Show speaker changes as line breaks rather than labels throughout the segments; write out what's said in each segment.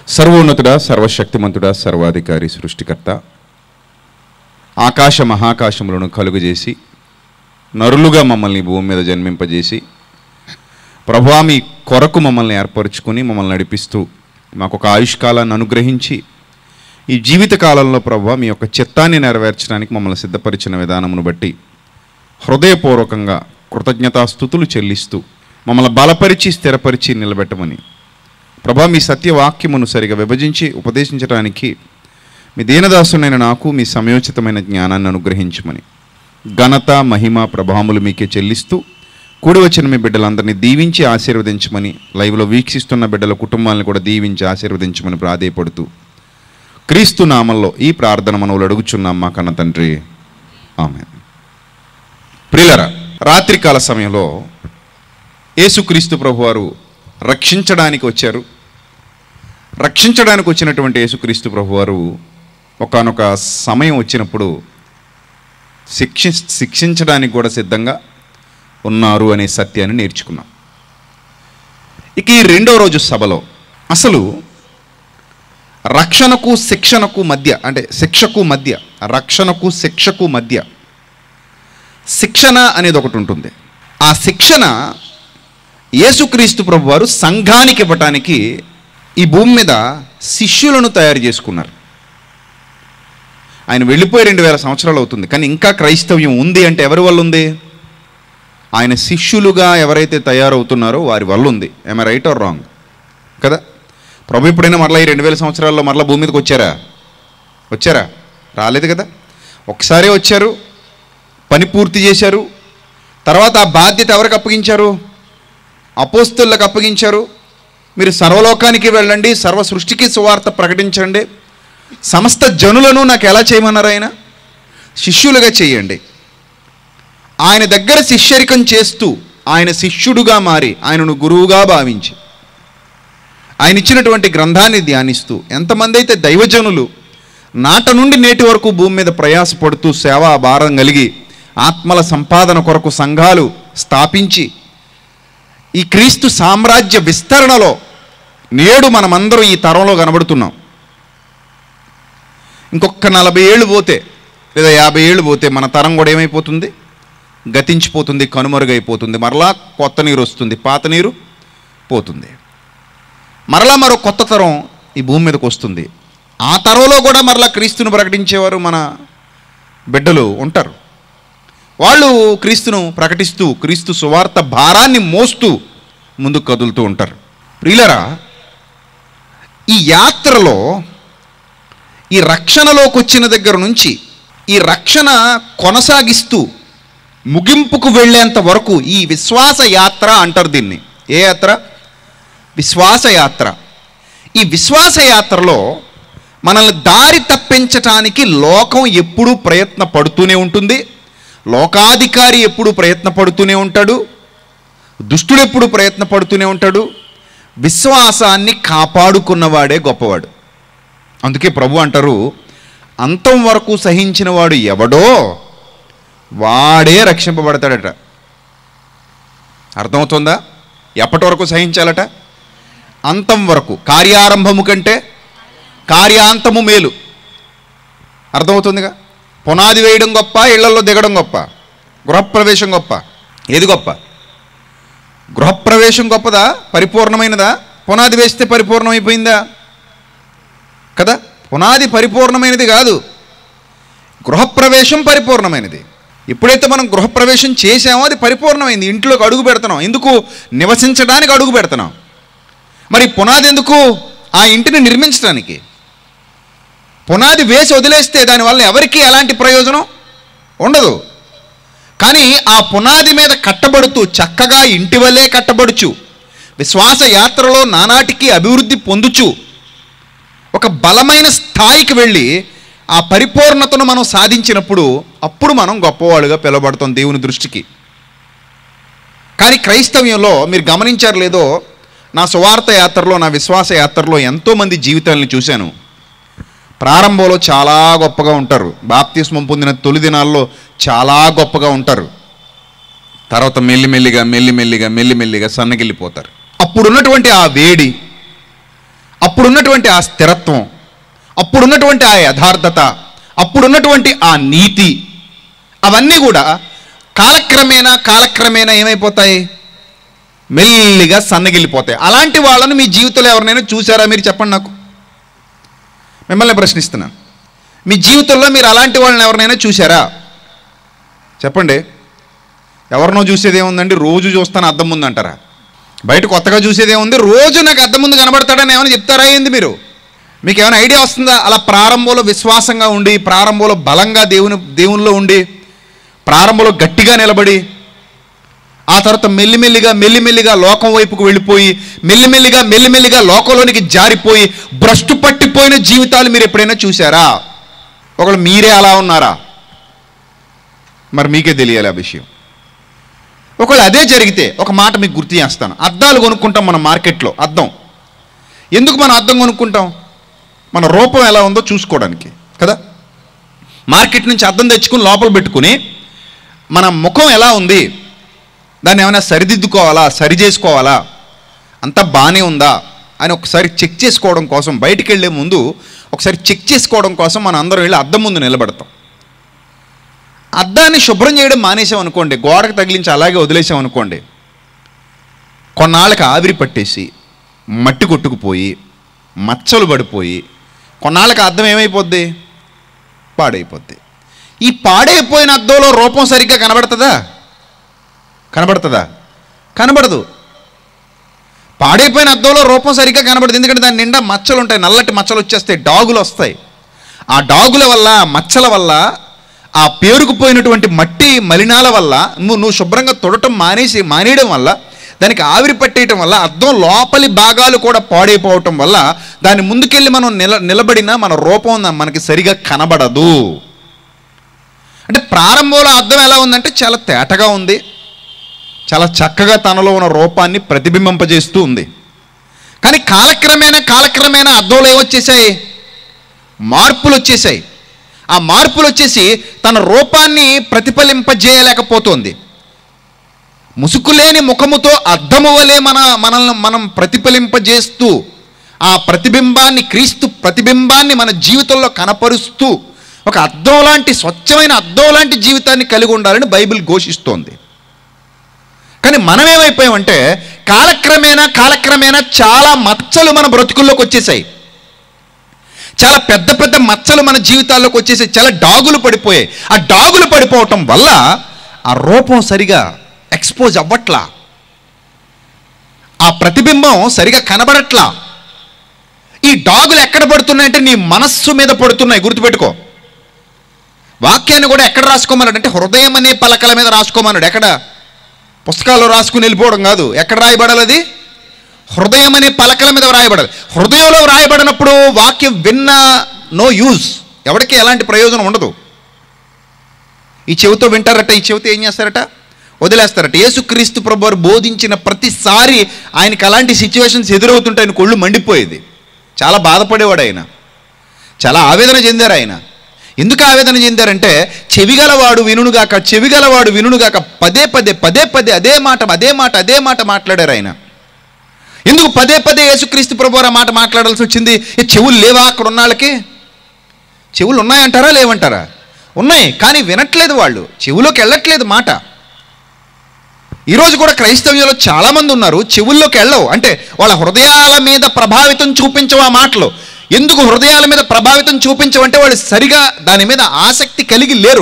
సర్వోన్నతుడా సర్వశక్తిమంతుడా సర్వాధికారి సృష్టికర్త ఆకాశ మహాకాశములను కలుగజేసి నరులుగా మమ్మల్ని భూమి మీద జన్మింపజేసి ప్రభువా మీ కొరకు మమ్మల్ని ఏర్పరచుకుని మమ్మల్ని నడిపిస్తూ మాకు ఒక ఆయుష్కాలాన్ని అనుగ్రహించి ఈ జీవిత కాలంలో ప్రభు మీ యొక్క చిత్తాన్ని నెరవేర్చడానికి మమ్మల్ని సిద్ధపరిచిన విధానమును బట్టి హృదయపూర్వకంగా కృతజ్ఞతాస్థుతులు చెల్లిస్తూ మమ్మల్ని బలపరిచి స్థిరపరిచి నిలబెట్టమని ప్రభా మీ సత్యవాక్యమును సరిగా విభజించి ఉపదేశించడానికి మీ దీనదాసునైన నాకు మీ సమయోచితమైన జ్ఞానాన్ని అనుగ్రహించమని ఘనత మహిమ ప్రభావములు మీకే చెల్లిస్తూ కూడి వచ్చిన మీ బిడ్డలందరినీ దీవించి ఆశీర్వదించమని లైవ్లో వీక్షిస్తున్న బిడ్డల కుటుంబాలను కూడా దీవించి ఆశీర్వదించమని ప్రాధేయపడుతూ క్రీస్తు నామంలో ఈ ప్రార్థన మనవులు అడుగుచున్నాం మా కన్న తండ్రి ఆమె ప్రియులరా రాత్రికాల సమయంలో యేసుక్రీస్తు ప్రభువారు రక్షించడానికి వచ్చారు రక్షించడానికి వచ్చినటువంటి యేసుక్రీస్తు ప్రభువారు ఒకానొక సమయం వచ్చినప్పుడు శిక్షి శిక్షించడానికి కూడా సిద్ధంగా ఉన్నారు అనే సత్యాన్ని నేర్చుకున్నాం ఇక ఈ రెండో రోజు సభలో అసలు రక్షణకు శిక్షణకు మధ్య అంటే శిక్షకు మధ్య రక్షణకు శిక్షకు మధ్య శిక్షణ అనేది ఒకటి ఉంటుంది ఆ శిక్షణ యేసుక్రీస్తు ప్రభు వారు సంఘానికి ఇవ్వటానికి ఈ భూమి మీద శిష్యులను తయారు చేసుకున్నారు ఆయన వెళ్ళిపోయి రెండు వేల సంవత్సరాలు అవుతుంది కానీ ఇంకా క్రైస్తవ్యం ఉంది అంటే ఎవరి వల్ల ఉంది ఆయన శిష్యులుగా ఎవరైతే తయారవుతున్నారో వారి వల్ల ఉంది ఏమ రైట్ ఆర్ రాంగ్ కదా ప్రభు ఎప్పుడైనా మరలా ఈ రెండు వేల సంవత్సరాల్లో మరలా భూమి మీదకి వచ్చారా వచ్చారా రాలేదు కదా ఒకసారే వచ్చారు పని పూర్తి చేశారు తర్వాత ఆ బాధ్యత ఎవరికి అప్పగించారు అపోస్తులకు అప్పగించారు మీరు సర్వలోకానికి వెళ్ళండి సర్వ సృష్టికి సువార్త ప్రకటించండి సమస్త జనులను నాకు ఎలా చేయమన్నారు ఆయన శిష్యులుగా చేయండి ఆయన దగ్గర శిష్యరికం చేస్తూ ఆయన శిష్యుడుగా మారి ఆయనను గురువుగా భావించి ఆయన ఇచ్చినటువంటి గ్రంథాన్ని ధ్యానిస్తూ ఎంతమంది అయితే దైవజనులు నాట నుండి నేటి వరకు భూమి మీద ప్రయాసపడుతూ సేవా భారం కలిగి ఆత్మల సంపాదన కొరకు సంఘాలు స్థాపించి ఈ క్రీస్తు సామ్రాజ్య విస్తరణలో నేడు మనమందరం ఈ తరంలో కనబడుతున్నాం ఇంకొక నలభై ఏళ్ళు పోతే లేదా యాభై ఏళ్ళు పోతే మన తరం కూడా ఏమైపోతుంది గతించిపోతుంది కనుమరుగైపోతుంది మరలా కొత్త నీరు వస్తుంది పాత నీరు పోతుంది మరలా మరో కొత్త తరం ఈ భూమి మీదకి వస్తుంది ఆ తరంలో కూడా మరలా క్రీస్తును ప్రకటించేవారు మన బిడ్డలు ఉంటారు వాళ్ళు క్రీస్తును ప్రకటిస్తూ క్రీస్తు సువార్త భారాన్ని మోస్తూ ముందుకు కదులుతూ ఉంటారు ప్రియులరా ఈ యాత్రలో ఈ రక్షణలోకి వచ్చిన దగ్గర నుంచి ఈ రక్షణ కొనసాగిస్తూ ముగింపుకు వెళ్ళేంత వరకు ఈ విశ్వాస యాత్ర అంటారు దీన్ని ఏ యాత్ర విశ్వాస యాత్ర ఈ విశ్వాస యాత్రలో మనల్ని దారి తప్పించటానికి లోకం ఎప్పుడూ ప్రయత్న పడుతూనే ఉంటుంది లోకాధికారి ఎప్పుడు ప్రయత్న పడుతూనే ఉంటాడు దుష్టుడు ఎప్పుడు ప్రయత్న పడుతూనే ఉంటాడు విశ్వాసాన్ని కాపాడుకున్నవాడే గొప్పవాడు అందుకే ప్రభు అంటారు అంతం వరకు సహించిన వాడు ఎవడో వాడే రక్షింపబడతాడట అర్థమవుతుందా ఎప్పటి వరకు సహించాలట అంతం వరకు కార్యారంభము కంటే కార్యాంతము మేలు అర్థమవుతుందిగా పునాది వేయడం గొప్ప ఇళ్లలో దిగడం గొప్ప గృహప్రవేశం గొప్ప ఏది గొప్ప గృహప్రవేశం గొప్పదా పరిపూర్ణమైనదా పునాది వేస్తే పరిపూర్ణమైపోయిందా కదా పునాది పరిపూర్ణమైనది కాదు గృహప్రవేశం పరిపూర్ణమైనది ఎప్పుడైతే మనం గృహప్రవేశం చేసామో అది పరిపూర్ణమైంది ఇంట్లోకి అడుగు పెడుతున్నాం ఎందుకు నివసించడానికి అడుగు పెడుతున్నాం మరి పునాది ఎందుకు ఆ ఇంటిని నిర్మించడానికి పునాది వేసి వదిలేస్తే దానివల్ల ఎవరికీ ఎలాంటి ప్రయోజనం ఉండదు కానీ ఆ పునాది మీద కట్టబడుతూ చక్కగా ఇంటి వల్లే కట్టబడుచు విశ్వాస యాత్రలో నానాటికి అభివృద్ధి పొందుచు ఒక బలమైన స్థాయికి వెళ్ళి ఆ పరిపూర్ణతను మనం సాధించినప్పుడు అప్పుడు మనం గొప్పవాళ్ళుగా పిలువబడతాం దేవుని దృష్టికి కానీ క్రైస్తవ్యంలో మీరు గమనించారు లేదో నా సువార్త యాత్రలో నా విశ్వాస యాత్రలో ఎంతోమంది జీవితాలను చూశాను ప్రారంభంలో చాలా గొప్పగా ఉంటారు బాప్తిస్మం పొందిన తొలి దినాల్లో చాలా గొప్పగా ఉంటారు తర్వాత మెల్లిమెల్లిగా మెల్లిమెల్లిగా మెల్లిమెల్లిగా సన్నగిల్లిపోతారు అప్పుడున్నటువంటి ఆ వేడి అప్పుడున్నటువంటి ఆ స్థిరత్వం అప్పుడున్నటువంటి ఆ యథార్థత అప్పుడున్నటువంటి ఆ నీతి అవన్నీ కూడా కాలక్రమేణా కాలక్రమేణా ఏమైపోతాయి మెల్లిగా సన్నగిల్లిపోతాయి అలాంటి వాళ్ళను మీ జీవితంలో ఎవరినైనా చూసారా మీరు చెప్పండి నాకు మిమ్మల్ని ప్రశ్నిస్తున్నాను మీ జీవితంలో మీరు అలాంటి వాళ్ళని ఎవరినైనా చూసారా చెప్పండి ఎవరినో చూసేది ఏముందండి రోజు చూస్తాను అద్దం ముందు అంటారా బయట కొత్తగా చూసేది ఏముంది రోజు నాకు అద్దం ముందు కనబడతాడని ఏమైనా చెప్తారా ఏంది మీరు మీకు ఏమైనా ఐడియా వస్తుందా అలా ప్రారంభంలో విశ్వాసంగా ఉండి ప్రారంభంలో బలంగా దేవుని దేవునిలో ఉండి ప్రారంభంలో గట్టిగా నిలబడి ఆ తర్వాత మెల్లిమెల్లిగా మెల్లిమెల్లిగా లోకం వైపుకు వెళ్ళిపోయి మెల్లిమెల్లిగా మెల్లిమెల్లిగా లోకంలోనికి జారిపోయి భ్రష్టు పట్టిపోయిన జీవితాలు మీరు ఎప్పుడైనా చూసారా ఒకళ్ళు మీరే అలా ఉన్నారా మరి మీకే తెలియాలి ఆ విషయం ఒకవేళ అదే జరిగితే ఒక మాట మీకు గుర్తు చేస్తాను అద్దాలు కొనుక్కుంటాం మన మార్కెట్లో అద్దం ఎందుకు మనం అద్దం కొనుక్కుంటాం మన రూపం ఎలా ఉందో చూసుకోవడానికి కదా మార్కెట్ నుంచి అద్దం తెచ్చుకుని లోపల పెట్టుకుని మన ముఖం ఎలా ఉంది దాన్ని ఏమైనా సరిదిద్దుకోవాలా సరి చేసుకోవాలా అంతా బాగానే ఉందా అని ఒకసారి చెక్ చేసుకోవడం కోసం బయటికి వెళ్ళే ముందు ఒకసారి చెక్ చేసుకోవడం కోసం మనం అందరం వెళ్ళి అద్దం ముందు నిలబడతాం అద్దాన్ని శుభ్రం చేయడం మానేసాం అనుకోండి గోడకు తగిలించి అలాగే వదిలేసాం అనుకోండి కొన్నాళ్ళకి ఆవిరి పట్టేసి మట్టి కొట్టుకుపోయి మచ్చలు పడిపోయి కొన్నాళ్ళకి అద్దం ఏమైపోద్ది పాడైపోద్ది ఈ పాడైపోయిన అద్దంలో రూపం సరిగ్గా కనబడుతుందా కనబడుతుందా కనబడదు పాడైపోయిన అద్దంలో రూపం సరిగ్గా కనబడదు ఎందుకంటే దాని నిండా మచ్చలు ఉంటాయి నల్లటి మచ్చలు వచ్చేస్తాయి డాగులు వస్తాయి ఆ డాగుల వల్ల ఆ మచ్చల వల్ల ఆ పేరుకుపోయినటువంటి మట్టి మలినాల వల్ల నువ్వు నువ్వు శుభ్రంగా తొడటం మానేసి మానేయడం వల్ల దానికి ఆవిరి పట్టేయటం వల్ల అద్దం లోపలి భాగాలు కూడా పాడైపోవటం వల్ల దాని ముందుకెళ్ళి మనం నిల నిలబడినా మన రూపం మనకి సరిగా కనబడదు అంటే ప్రారంభంలో అద్దం ఎలా ఉందంటే చాలా తేటగా ఉంది చాలా చక్కగా తనలో ఉన్న రూపాన్ని ప్రతిబింబింపజేస్తూ ఉంది కానీ కాలక్రమేణా కాలక్రమేణా అద్దంలో ఏమొచ్చేసాయి మార్పులు వచ్చేసాయి ఆ మార్పులు వచ్చేసి తన రూపాన్ని ప్రతిఫలింపజేయలేకపోతుంది ముసుకులేని ముఖముతో అద్దము వలె మన మనల్ని మనం ప్రతిఫలింపజేస్తూ ఆ ప్రతిబింబాన్ని క్రీస్తు ప్రతిబింబాన్ని మన జీవితంలో కనపరుస్తూ ఒక అద్దం లాంటి స్వచ్ఛమైన అద్దం లాంటి జీవితాన్ని కలిగి ఉండాలని బైబిల్ ఘోషిస్తోంది కానీ మనం ఏమైపోయామంటే కాలక్రమేణా కాలక్రమేణా చాలా మచ్చలు మన బ్రతుకుల్లోకి వచ్చేసాయి చాలా పెద్ద పెద్ద మచ్చలు మన జీవితాల్లోకి వచ్చేసి చాలా డాగులు పడిపోయాయి ఆ డాగులు పడిపోవటం వల్ల ఆ రూపం సరిగా ఎక్స్పోజ్ అవ్వట్లా ఆ ప్రతిబింబం సరిగా కనబడట్లా ఈ డాగులు ఎక్కడ పడుతున్నాయంటే నీ మనస్సు మీద పడుతున్నాయి గుర్తుపెట్టుకో వాక్యాన్ని కూడా ఎక్కడ రాసుకోమన్నాడు అంటే హృదయం అనే పలకల మీద రాసుకోమన్నాడు ఎక్కడ పుస్తకాల్లో రాసుకుని వెళ్ళిపోవడం కాదు ఎక్కడ రాయబడాలి అది హృదయం అనే పలకల మీద రాయబడాలి హృదయంలో రాయబడినప్పుడు వాక్యం విన్న నో యూజ్ ఎవరికి ఎలాంటి ప్రయోజనం ఉండదు ఈ చెవితో వింటారట ఈ చెవితో ఏం చేస్తారట వదిలేస్తారట యేసుక్రీస్తు ప్రభు వారు బోధించిన ప్రతిసారి ఆయనకి అలాంటి సిచ్యువేషన్స్ ఎదురవుతుంటే ఆయన కొళ్ళు మండిపోయేది చాలా బాధపడేవాడు ఆయన చాలా ఆవేదన చెందారు ఆయన ఎందుకు ఆవేదన చెందారంటే చెవిగలవాడు వినుగాక చెవిగలవాడు వినుగాక పదే పదే పదే పదే అదే మాట అదే మాట అదే మాట మాట్లాడారు ఆయన ఎందుకు పదే పదే యేసుక్రీస్తు ప్రభు వారు ఆ మాట మాట్లాడాల్సి వచ్చింది ఏ చెవులు లేవా అక్కడ ఉన్న వాళ్ళకి చెవులు ఉన్నాయంటారా లేవంటారా ఉన్నాయి కానీ వినట్లేదు వాళ్ళు చెవులోకి వెళ్ళట్లేదు మాట ఈరోజు కూడా క్రైస్తవ్యంలో చాలామంది ఉన్నారు చెవుల్లోకి వెళ్ళవు అంటే వాళ్ళ హృదయాల మీద ప్రభావితం చూపించవు ఆ మాటలు ఎందుకు హృదయాల మీద ప్రభావితం చూపించవంటే వాళ్ళు సరిగా దాని మీద ఆసక్తి కలిగి లేరు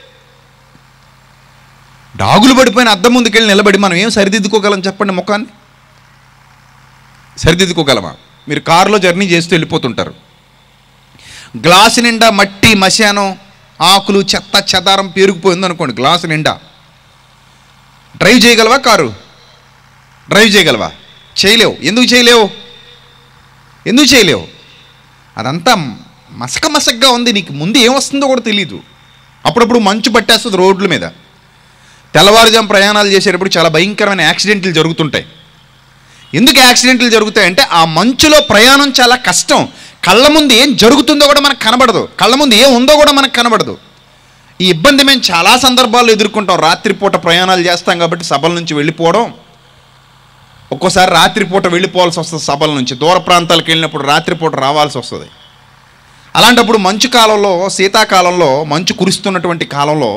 డాగులు పడిపోయిన అద్దం ముందుకెళ్ళి నిలబడి మనం ఏం సరిదిద్దుకోగలం చెప్పండి ముఖాన్ని సరిదిద్దుకోగలమా మీరు కారులో జర్నీ చేస్తూ వెళ్ళిపోతుంటారు గ్లాసు నిండా మట్టి మశానం ఆకులు చెత్త చెదారం పేరుకుపోయింది అనుకోండి గ్లాసు నిండా డ్రైవ్ చేయగలవా కారు డ్రైవ్ చేయగలవా చేయలేవు ఎందుకు చేయలేవు ఎందుకు చేయలేవు అదంతా మసక మసకగా ఉంది నీకు ముందు ఏం వస్తుందో కూడా తెలియదు అప్పుడప్పుడు మంచు పట్టేస్తుంది రోడ్ల మీద తెల్లవారుజాం ప్రయాణాలు చేసేటప్పుడు చాలా భయంకరమైన యాక్సిడెంట్లు జరుగుతుంటాయి ఎందుకు యాక్సిడెంట్లు జరుగుతాయంటే ఆ మంచులో ప్రయాణం చాలా కష్టం కళ్ళ ముందు ఏం జరుగుతుందో కూడా మనకు కనబడదు కళ్ళ ముందు ఏం ఉందో కూడా మనకు కనబడదు ఈ ఇబ్బంది మేము చాలా సందర్భాల్లో ఎదుర్కొంటాం రాత్రిపూట ప్రయాణాలు చేస్తాం కాబట్టి సభల నుంచి వెళ్ళిపోవడం ఒక్కోసారి రాత్రిపూట వెళ్ళిపోవాల్సి వస్తుంది సభల నుంచి దూర ప్రాంతాలకు వెళ్ళినప్పుడు రాత్రిపూట రావాల్సి వస్తుంది అలాంటప్పుడు మంచు కాలంలో శీతాకాలంలో మంచు కురుస్తున్నటువంటి కాలంలో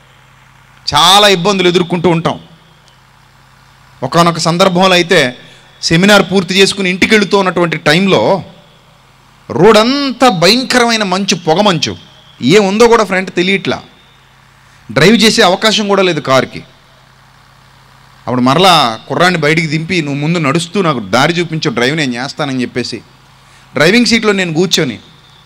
చాలా ఇబ్బందులు ఎదుర్కొంటూ ఉంటాం ఒకనొక సందర్భంలో అయితే సెమినార్ పూర్తి చేసుకుని ఇంటికి వెళుతూ ఉన్నటువంటి టైంలో రోడ్ అంతా భయంకరమైన మంచు పొగ మంచు ఏముందో కూడా ఫ్రంట్ తెలియట్లా డ్రైవ్ చేసే అవకాశం కూడా లేదు కారుకి అప్పుడు మరలా కుర్రాన్ని బయటికి దింపి నువ్వు ముందు నడుస్తూ నాకు దారి చూపించు డ్రైవ్ నేను చేస్తానని చెప్పేసి డ్రైవింగ్ సీట్లో నేను కూర్చొని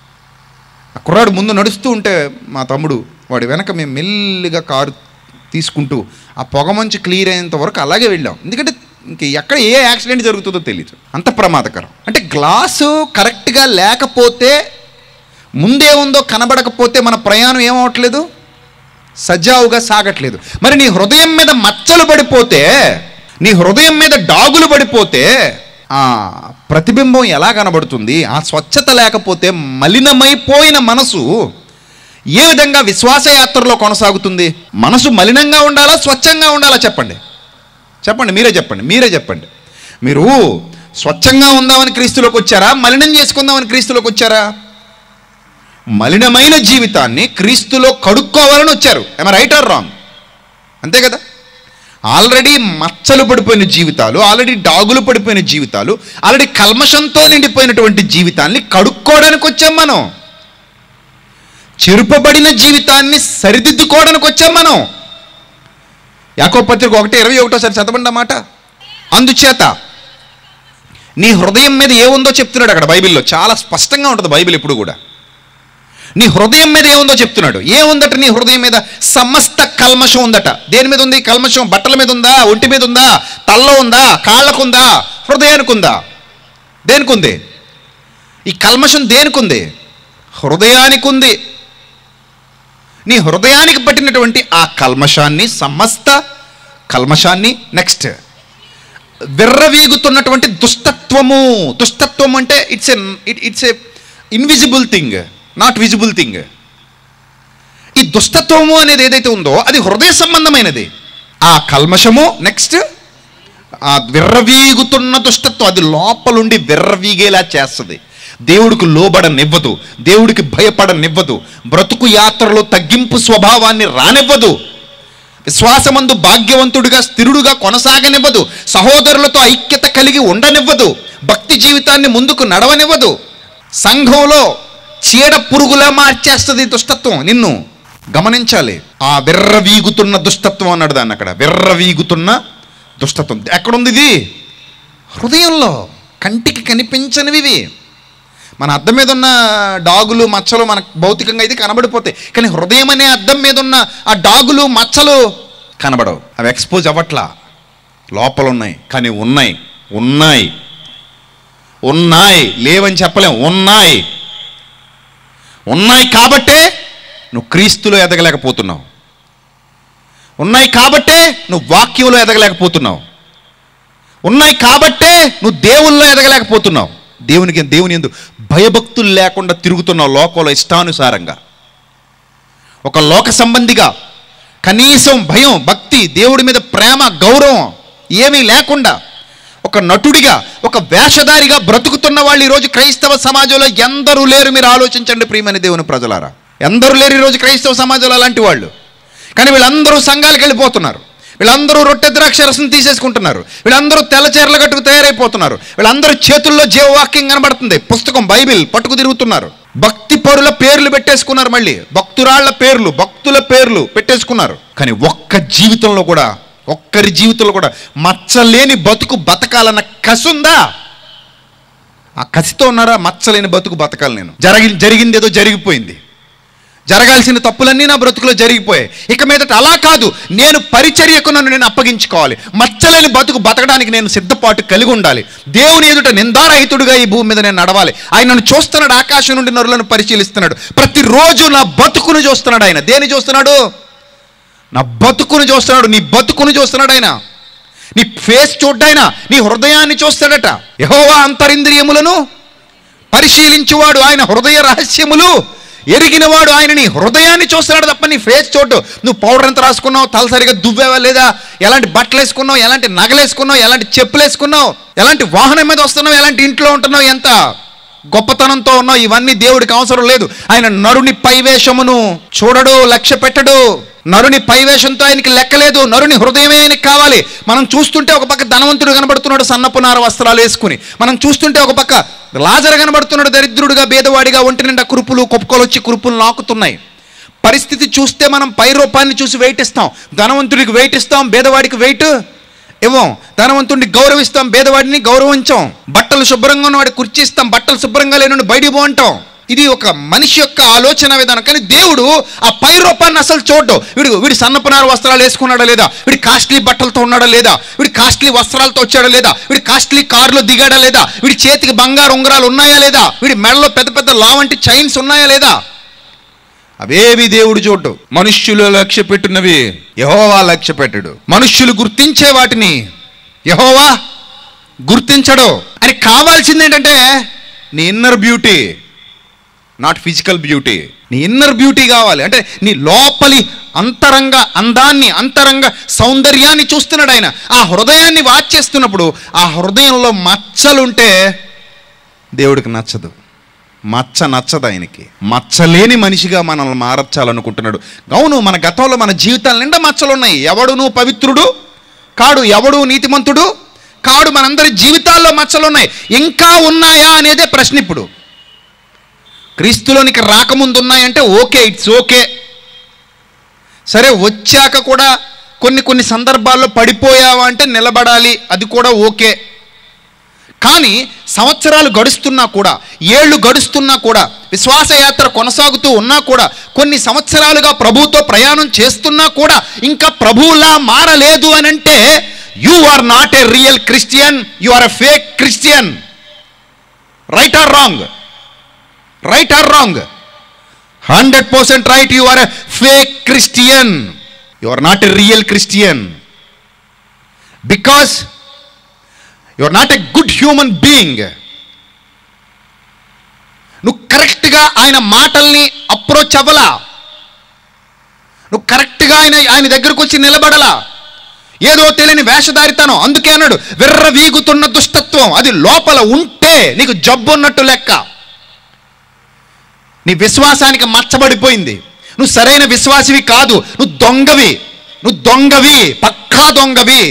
ఆ కుర్రాడు ముందు నడుస్తూ ఉంటే మా తమ్ముడు వాడి వెనక మేము మెల్లిగా కారు తీసుకుంటూ ఆ పొగ మంచు క్లియర్ అయ్యేంత వరకు అలాగే వెళ్ళాం ఎందుకంటే ఇంక ఎక్కడ ఏ యాక్సిడెంట్ జరుగుతుందో తెలియదు అంత ప్రమాదకరం అంటే గ్లాసు కరెక్ట్గా లేకపోతే ముందే ఉందో కనబడకపోతే మన ప్రయాణం ఏమవట్లేదు సజావుగా సాగట్లేదు మరి నీ హృదయం మీద మచ్చలు పడిపోతే నీ హృదయం మీద డాగులు పడిపోతే ఆ ప్రతిబింబం ఎలా కనబడుతుంది ఆ స్వచ్ఛత లేకపోతే మలినమైపోయిన మనసు ఏ విధంగా విశ్వాస యాత్రలో కొనసాగుతుంది మనసు మలినంగా ఉండాలా స్వచ్ఛంగా ఉండాలా చెప్పండి చెప్పండి మీరే చెప్పండి మీరే చెప్పండి మీరు స్వచ్ఛంగా ఉందామని క్రీస్తులోకి వచ్చారా మలినం చేసుకుందామని క్రీస్తులోకి వచ్చారా మలినమైన జీవితాన్ని క్రీస్తులో కడుక్కోవాలని వచ్చారు ఏమ రైట్ ఆర్ రాంగ్ అంతే కదా ఆల్రెడీ మచ్చలు పడిపోయిన జీవితాలు ఆల్రెడీ డాగులు పడిపోయిన జీవితాలు ఆల్రెడీ కల్మషంతో నిండిపోయినటువంటి జీవితాన్ని కడుక్కోవడానికి వచ్చాం మనం చెరుపబడిన జీవితాన్ని సరిదిద్దుకోవడానికి వచ్చాం మనం యాకో పత్రిక ఒకటి ఇరవై ఒకటోసారి చదవండి అన్నమాట అందుచేత నీ హృదయం మీద ఏముందో చెప్తున్నాడు అక్కడ బైబిల్లో చాలా స్పష్టంగా ఉంటుంది బైబిల్ ఎప్పుడు కూడా నీ హృదయం మీద ఏముందో చెప్తున్నాడు ఏముందట నీ హృదయం మీద సమస్త కల్మషం ఉందట దేని మీద ఉంది కల్మషం బట్టల మీద ఉందా ఒంటి మీద ఉందా తల్లో ఉందా కాళ్ళకు ఉందా హృదయానికి ఉందా దేనికి ఉంది ఈ కల్మషం దేనికి ఉంది హృదయానికి ఉంది నీ హృదయానికి పట్టినటువంటి ఆ కల్మషాన్ని సమస్త కల్మషాన్ని నెక్స్ట్ విర్రవీగుతున్నటువంటి దుష్టత్వము దుష్టత్వం అంటే it's a it's a invisible thing not visible thing ఈ దుష్టత్వము అనేది ఏదైతే ఉందో అది హృదయ సంబంధమైనది ఆ కల్మషము నెక్స్ట్ ఆ విర్రవీగుతున్న దుష్టత్వం అది లోపలుండి విర్రవీగేలా చేస్తుంది దేవుడికి లోబడనివ్వదు దేవుడికి భయపడనివ్వదు బ్రతుకు యాత్రలో తగ్గింపు స్వభావాన్ని రానివ్వదు విశ్వాసమందు భాగ్యవంతుడిగా స్థిరుడుగా కొనసాగనివ్వదు సహోదరులతో ఐక్యత కలిగి ఉండనివ్వదు భక్తి జీవితాన్ని ముందుకు నడవనివ్వదు సంఘంలో చీడ పురుగులా మార్చేస్తుంది ఈ దుష్టత్వం నిన్ను గమనించాలి ఆ విర్రవీగుతున్న దుష్టత్వం అన్నాడు దాన్ని అక్కడ విర్రవీగుతున్న దుష్టత్వం ఎక్కడుంది ఇది హృదయంలో కంటికి కనిపించనివి ఇవి మన అద్దం మీద ఉన్న డాగులు మచ్చలు మనకు భౌతికంగా ఇది కనబడిపోతాయి కానీ హృదయం అనే అద్దం మీద ఉన్న ఆ డాగులు మచ్చలు కనబడవు అవి ఎక్స్పోజ్ అవ్వట్లా లోపల ఉన్నాయి కానీ ఉన్నాయి ఉన్నాయి ఉన్నాయి లేవని చెప్పలేం ఉన్నాయి ఉన్నాయి కాబట్టే నువ్వు క్రీస్తులో ఎదగలేకపోతున్నావు ఉన్నాయి కాబట్టే నువ్వు వాక్యంలో ఎదగలేకపోతున్నావు ఉన్నాయి కాబట్టే నువ్వు దేవుల్లో ఎదగలేకపోతున్నావు దేవునికి దేవుని ఎందు భయభక్తులు లేకుండా తిరుగుతున్నావు లోకంలో ఇష్టానుసారంగా ఒక లోక సంబంధిగా కనీసం భయం భక్తి దేవుడి మీద ప్రేమ గౌరవం ఏమీ లేకుండా ఒక నటుడిగా ఒక వేషధారిగా బ్రతుకుతున్న వాళ్ళు ఈరోజు క్రైస్తవ సమాజంలో ఎందరూ లేరు మీరు ఆలోచించండి ప్రియమని దేవుని ప్రజలారా ఎందరూ లేరు ఈరోజు క్రైస్తవ సమాజంలో అలాంటి వాళ్ళు కానీ వీళ్ళందరూ సంఘాలకు వెళ్ళిపోతున్నారు వీళ్ళందరూ రొట్టె ద్రాక్షరసం తీసేసుకుంటున్నారు వీళ్ళందరూ తెల్ల చీరలు కట్టుకు తయారైపోతున్నారు వీళ్ళందరూ చేతుల్లో జీవవాక్యం కనబడుతుంది పుస్తకం బైబిల్ పట్టుకు తిరుగుతున్నారు భక్తి పరుల పేర్లు పెట్టేసుకున్నారు మళ్ళీ భక్తురాళ్ల పేర్లు భక్తుల పేర్లు పెట్టేసుకున్నారు కానీ ఒక్క జీవితంలో కూడా ఒక్కరి జీవితంలో కూడా మచ్చలేని బతుకు బతకాలన్న కసి ఉందా ఆ కసితో ఉన్నారా మచ్చలేని బతుకు బతకాలి నేను జరిగి జరిగింది ఏదో జరిగిపోయింది జరగాల్సిన తప్పులన్నీ నా బ్రతుకులో జరిగిపోయాయి ఇక మీదట అలా కాదు నేను పరిచర్యకు నన్ను నేను అప్పగించుకోవాలి మచ్చలేని బతుకు బతకడానికి నేను సిద్ధపాటు కలిగి ఉండాలి దేవుని ఎదుట నిందారహితుడిగా ఈ భూమి మీద నేను నడవాలి ఆయన నన్ను చూస్తున్నాడు ఆకాశం నుండి నరులను పరిశీలిస్తున్నాడు ప్రతిరోజు నా బతుకును చూస్తున్నాడు ఆయన దేని చూస్తున్నాడు నా బతుకును చూస్తున్నాడు నీ బతుకును చూస్తున్నాడు ఆయన నీ ఫేస్ చూడ్డాయన నీ హృదయాన్ని చూస్తాడట యహోవా అంతరింద్రియములను పరిశీలించువాడు ఆయన హృదయ రహస్యములు ఎరిగినవాడు ఆయన నీ హృదయాన్ని చూస్తున్నాడు తప్ప నీ ఫేస్ చూడు నువ్వు పౌడర్ ఎంత రాసుకున్నావు తల సరిగా దువ్వేవా లేదా ఎలాంటి బట్టలు వేసుకున్నావు ఎలాంటి నగలు వేసుకున్నావు ఎలాంటి చెప్పులు వేసుకున్నావు ఎలాంటి వాహనం మీద వస్తున్నావు ఎలాంటి ఇంట్లో ఉంటున్నావు ఎంత గొప్పతనంతో ఉన్నావు ఇవన్నీ దేవుడికి అవసరం లేదు ఆయన నరుని పైవేషమును చూడడు లక్ష్య పెట్టడు నరుని పైవేషంతో ఆయనకి లెక్కలేదు నరుని హృదయమే ఆయనకి కావాలి మనం చూస్తుంటే ఒక పక్క ధనవంతుడు కనబడుతున్నాడు సన్నపు నార వస్త్రాలు వేసుకుని మనం చూస్తుంటే ఒక పక్క లాజర కనబడుతున్నాడు దరిద్రుడుగా భేదవాడిగా ఒంటి నిండా కురుపులు కుప్పకొలు వచ్చి కురుపులు నాకుతున్నాయి పరిస్థితి చూస్తే మనం పై రూపాన్ని చూసి వెయిట్ ఇస్తాం ధనవంతుడికి వెయిట్ ఇస్తాం భేదవాడికి వెయిట్ ఇవ్వం ధనవంతుడిని గౌరవిస్తాం భేదవాడిని గౌరవించాం బట్టలు శుభ్రంగా ఉన్నవాడి కుర్చీ ఇస్తాం బట్టలు శుభ్రంగా లేని బయటికి పోంటాం ఇది ఒక మనిషి యొక్క ఆలోచన విధానం కానీ దేవుడు ఆ పై రూపాన్ని అసలు చూడడు వీడు వీడు సన్నపనార వస్త్రాలు వేసుకున్నాడా లేదా వీడి కాస్ట్లీ బట్టలతో ఉన్నాడా లేదా వీడి కాస్ట్లీ వస్త్రాలతో వచ్చాడా లేదా వీడి కాస్ట్లీ కారులో దిగాడా లేదా వీడి చేతికి బంగారు ఉంగరాలు ఉన్నాయా లేదా వీడి మెడలో పెద్ద పెద్ద లావంటి చైన్స్ ఉన్నాయా లేదా అవేవి దేవుడు చూడ్డు మనుష్యులు లక్ష్య పెట్టున్నవి యహోవా లక్ష్య పెట్టడు మనుష్యులు గుర్తించే వాటిని యహోవా గుర్తించడు అని కావాల్సింది ఏంటంటే నీ inner beauty not physical beauty నీ ఇన్నర్ బ్యూటీ కావాలి అంటే నీ లోపలి అంతరంగ అందాన్ని అంతరంగ సౌందర్యాన్ని చూస్తున్నాడు ఆయన ఆ హృదయాన్ని వాచ్ చేస్తున్నప్పుడు ఆ హృదయంలో మచ్చలుంటే దేవుడికి నచ్చదు మచ్చ నచ్చదు ఆయనకి మచ్చలేని మనిషిగా మనల్ని మారచ్చాలనుకుంటున్నాడు అవును మన గతంలో మన జీవితాల నిండా మచ్చలు ఉన్నాయి ఎవడును పవిత్రుడు కాడు ఎవడు నీతిమంతుడు కాడు మనందరి జీవితాల్లో మచ్చలు ఉన్నాయి ఇంకా ఉన్నాయా అనేదే ప్రశ్న ఇప్పుడు క్రీస్తులోనికి రాకముందు ఉన్నాయంటే ఓకే ఇట్స్ ఓకే సరే వచ్చాక కూడా కొన్ని కొన్ని సందర్భాల్లో పడిపోయావా అంటే నిలబడాలి అది కూడా ఓకే కానీ సంవత్సరాలు గడుస్తున్నా కూడా ఏళ్ళు గడుస్తున్నా కూడా విశ్వాసయాత్ర కొనసాగుతూ ఉన్నా కూడా కొన్ని సంవత్సరాలుగా ప్రభువుతో ప్రయాణం చేస్తున్నా కూడా ఇంకా ప్రభువులా మారలేదు అని అంటే you are not a real Christian you are a fake Christian right or wrong right or wrong hundred percent right you are a fake Christian you are not a real Christian because you are not a good human being నువ్వు కరెక్ట్గా ఆయన మాటల్ని approach అవ్వలా నువ్వు కరెక్ట్గా ఆయన ఆయన దగ్గరకు వచ్చి నిలబడలా ఏదో తెలియని వేషధారితనం అందుకే అన్నాడు విర్ర వీగుతున్న దుష్టత్వం అది లోపల ఉంటే నీకు జబ్బు ఉన్నట్టు లెక్క నీ విశ్వాసానికి మచ్చబడిపోయింది నువ్వు సరైన విశ్వాసివి కాదు నువ్వు దొంగవి నువ్వు దొంగవి పక్కా దొంగవి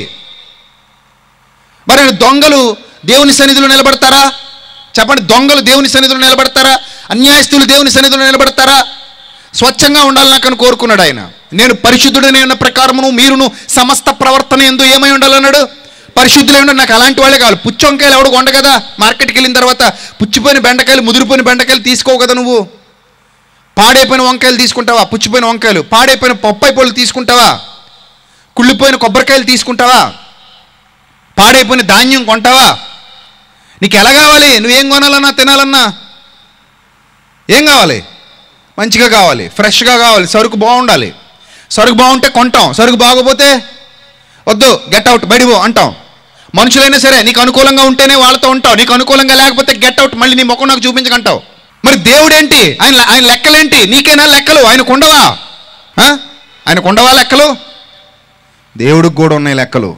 మరి దొంగలు దేవుని సన్నిధిలో నిలబడతారా చెప్పండి దొంగలు దేవుని సన్నిధిలో నిలబడతారా అన్యాయస్తులు దేవుని సన్నిధిలో నిలబడతారా స్వచ్ఛంగా ఉండాలని నాకు కోరుకున్నాడు ఆయన నేను పరిశుద్ధుడనే ఉన్న ప్రకారమును మీరును సమస్త ప్రవర్తన ఎందు ఏమై ఉండాలన్నాడు పరిశుద్ధులే ఉండాలి నాకు అలాంటి వాళ్ళే కావాలి పుచ్చి వంకాయలు ఎవడు కొండ కదా మార్కెట్కి వెళ్ళిన తర్వాత పుచ్చిపోయిన బెండకాయలు ముదిరిపోయిన బెండకాయలు తీసుకోవు కదా నువ్వు పాడైపోయిన వంకాయలు తీసుకుంటావా పుచ్చిపోయిన వంకాయలు పాడైపోయిన పప్పాయి పళ్ళు తీసుకుంటావా కుళ్ళిపోయిన కొబ్బరికాయలు తీసుకుంటావా పాడైపోయిన ధాన్యం కొంటావా నీకు ఎలా కావాలి నువ్వేం కొనాలన్నా తినాలన్నా ఏం కావాలి మంచిగా కావాలి ఫ్రెష్గా కావాలి సరుకు బాగుండాలి సరుకు బాగుంటే కొంటాం సరుకు బాగోపోతే వద్దు గెట్ అవుట్ బయటిపో అంటాం మనుషులైనా సరే నీకు అనుకూలంగా ఉంటేనే వాళ్ళతో ఉంటావు నీకు అనుకూలంగా లేకపోతే గెట్ అవుట్ మళ్ళీ నీ ముఖం నాకు చూపించకంటావు మరి దేవుడేంటి ఆయన ఆయన లెక్కలేంటి నీకేనా లెక్కలు ఆయనకు ఉండవా ఆ? ఆయనకు ఉండవా లెక్కలు దేవుడికి కూడా ఉన్నాయి లెక్కలు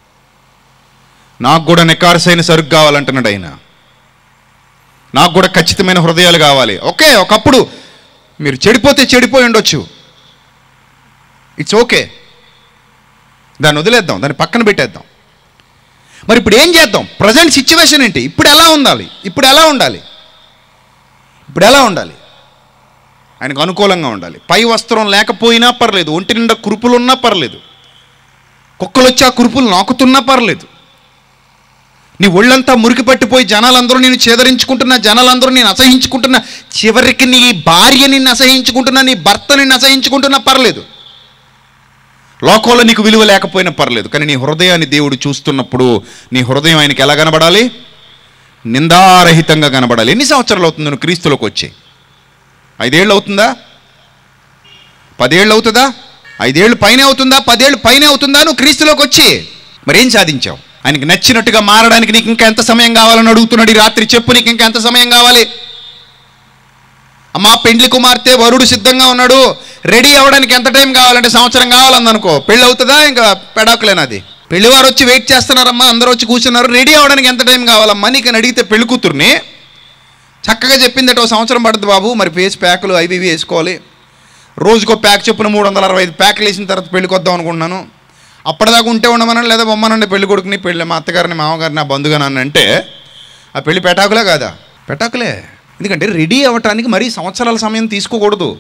నాకు కూడా నికారసైన సరుకు కావాలంటున్నాడు ఆయన నాకు కూడా ఖచ్చితమైన హృదయాలు కావాలి ఓకే ఒకప్పుడు మీరు చెడిపోతే చెడిపోయి ఉండొచ్చు ఇట్స్ ఓకే దాన్ని వదిలేద్దాం దాన్ని పక్కన పెట్టేద్దాం మరి ఇప్పుడు ఏం చేద్దాం ప్రజెంట్ సిచ్యువేషన్ ఏంటి ఇప్పుడు ఎలా ఉండాలి ఇప్పుడు ఎలా ఉండాలి ఇప్పుడు ఎలా ఉండాలి ఆయనకు అనుకూలంగా ఉండాలి పై వస్త్రం లేకపోయినా పర్లేదు ఒంటి నిండా కురుపులున్నా పర్లేదు కుక్కలు వచ్చి ఆ కురుపులు నాకుతున్నా పర్లేదు నీ ఒళ్ళంతా మురికి పట్టిపోయి జనాలందరూ నేను చేదరించుకుంటున్నా జనాలందరూ నేను అసహించుకుంటున్నా చివరికి నీ భార్య నిన్ను అసహించుకుంటున్నా నీ భర్త నిన్ను అసహించుకుంటున్నా పర్లేదు లోకంలో నీకు విలువ లేకపోయినా పర్లేదు కానీ నీ హృదయాన్ని దేవుడు చూస్తున్నప్పుడు నీ హృదయం ఆయనకి ఎలా కనబడాలి నిందారహితంగా కనబడాలి ఎన్ని సంవత్సరాలు అవుతుంది నువ్వు క్రీస్తులోకి వచ్చి ఐదేళ్ళు అవుతుందా పదేళ్ళు అవుతుందా ఐదేళ్ళు పైనే అవుతుందా పదేళ్ళు పైనే అవుతుందా నువ్వు క్రీస్తులోకి వచ్చి మరేం సాధించావు ఆయనకి నచ్చినట్టుగా మారడానికి నీకు ఇంకా ఎంత సమయం కావాలని అడుగుతున్నాడు ఈ రాత్రి చెప్పు నీకు ఇంకా ఎంత సమయం కావాలి
అమ్మా పెండ్లి కుమార్తె వరుడు సిద్ధంగా ఉన్నాడు రెడీ అవ్వడానికి ఎంత టైం కావాలంటే సంవత్సరం కావాలందనుకో పెళ్ళి అవుతుందా ఇంకా పెడాకులేనది పెళ్లి వారు వచ్చి వెయిట్ చేస్తున్నారమ్మా అందరూ వచ్చి కూర్చున్నారు రెడీ అవ్వడానికి ఎంత టైం కావాలమ్మా నీకు అని అడిగితే పెళ్లి కూతుర్ని చక్కగా చెప్పిందట ఒక సంవత్సరం పడుతుంది బాబు మరి ఫేస్ ప్యాకులు అవి ఇవి వేసుకోవాలి రోజుకో ప్యాక్ చొప్పున మూడు వందల అరవై ఐదు ప్యాకులు వేసిన తర్వాత పెళ్ళికి వద్దాం అనుకుంటున్నాను అప్పటిదాకా ఉంటే ఉండమనండి లేదా బొమ్మనండి పెళ్లి కొడుకుని పెళ్ళి మా అత్తగారిని మామగారిని నా బంధుగా నన్ను అంటే ఆ పెళ్లి పెటాకులే కాదా పెటాకులే ఎందుకంటే రెడీ అవ్వటానికి మరీ సంవత్సరాల సమయం తీసుకోకూడదు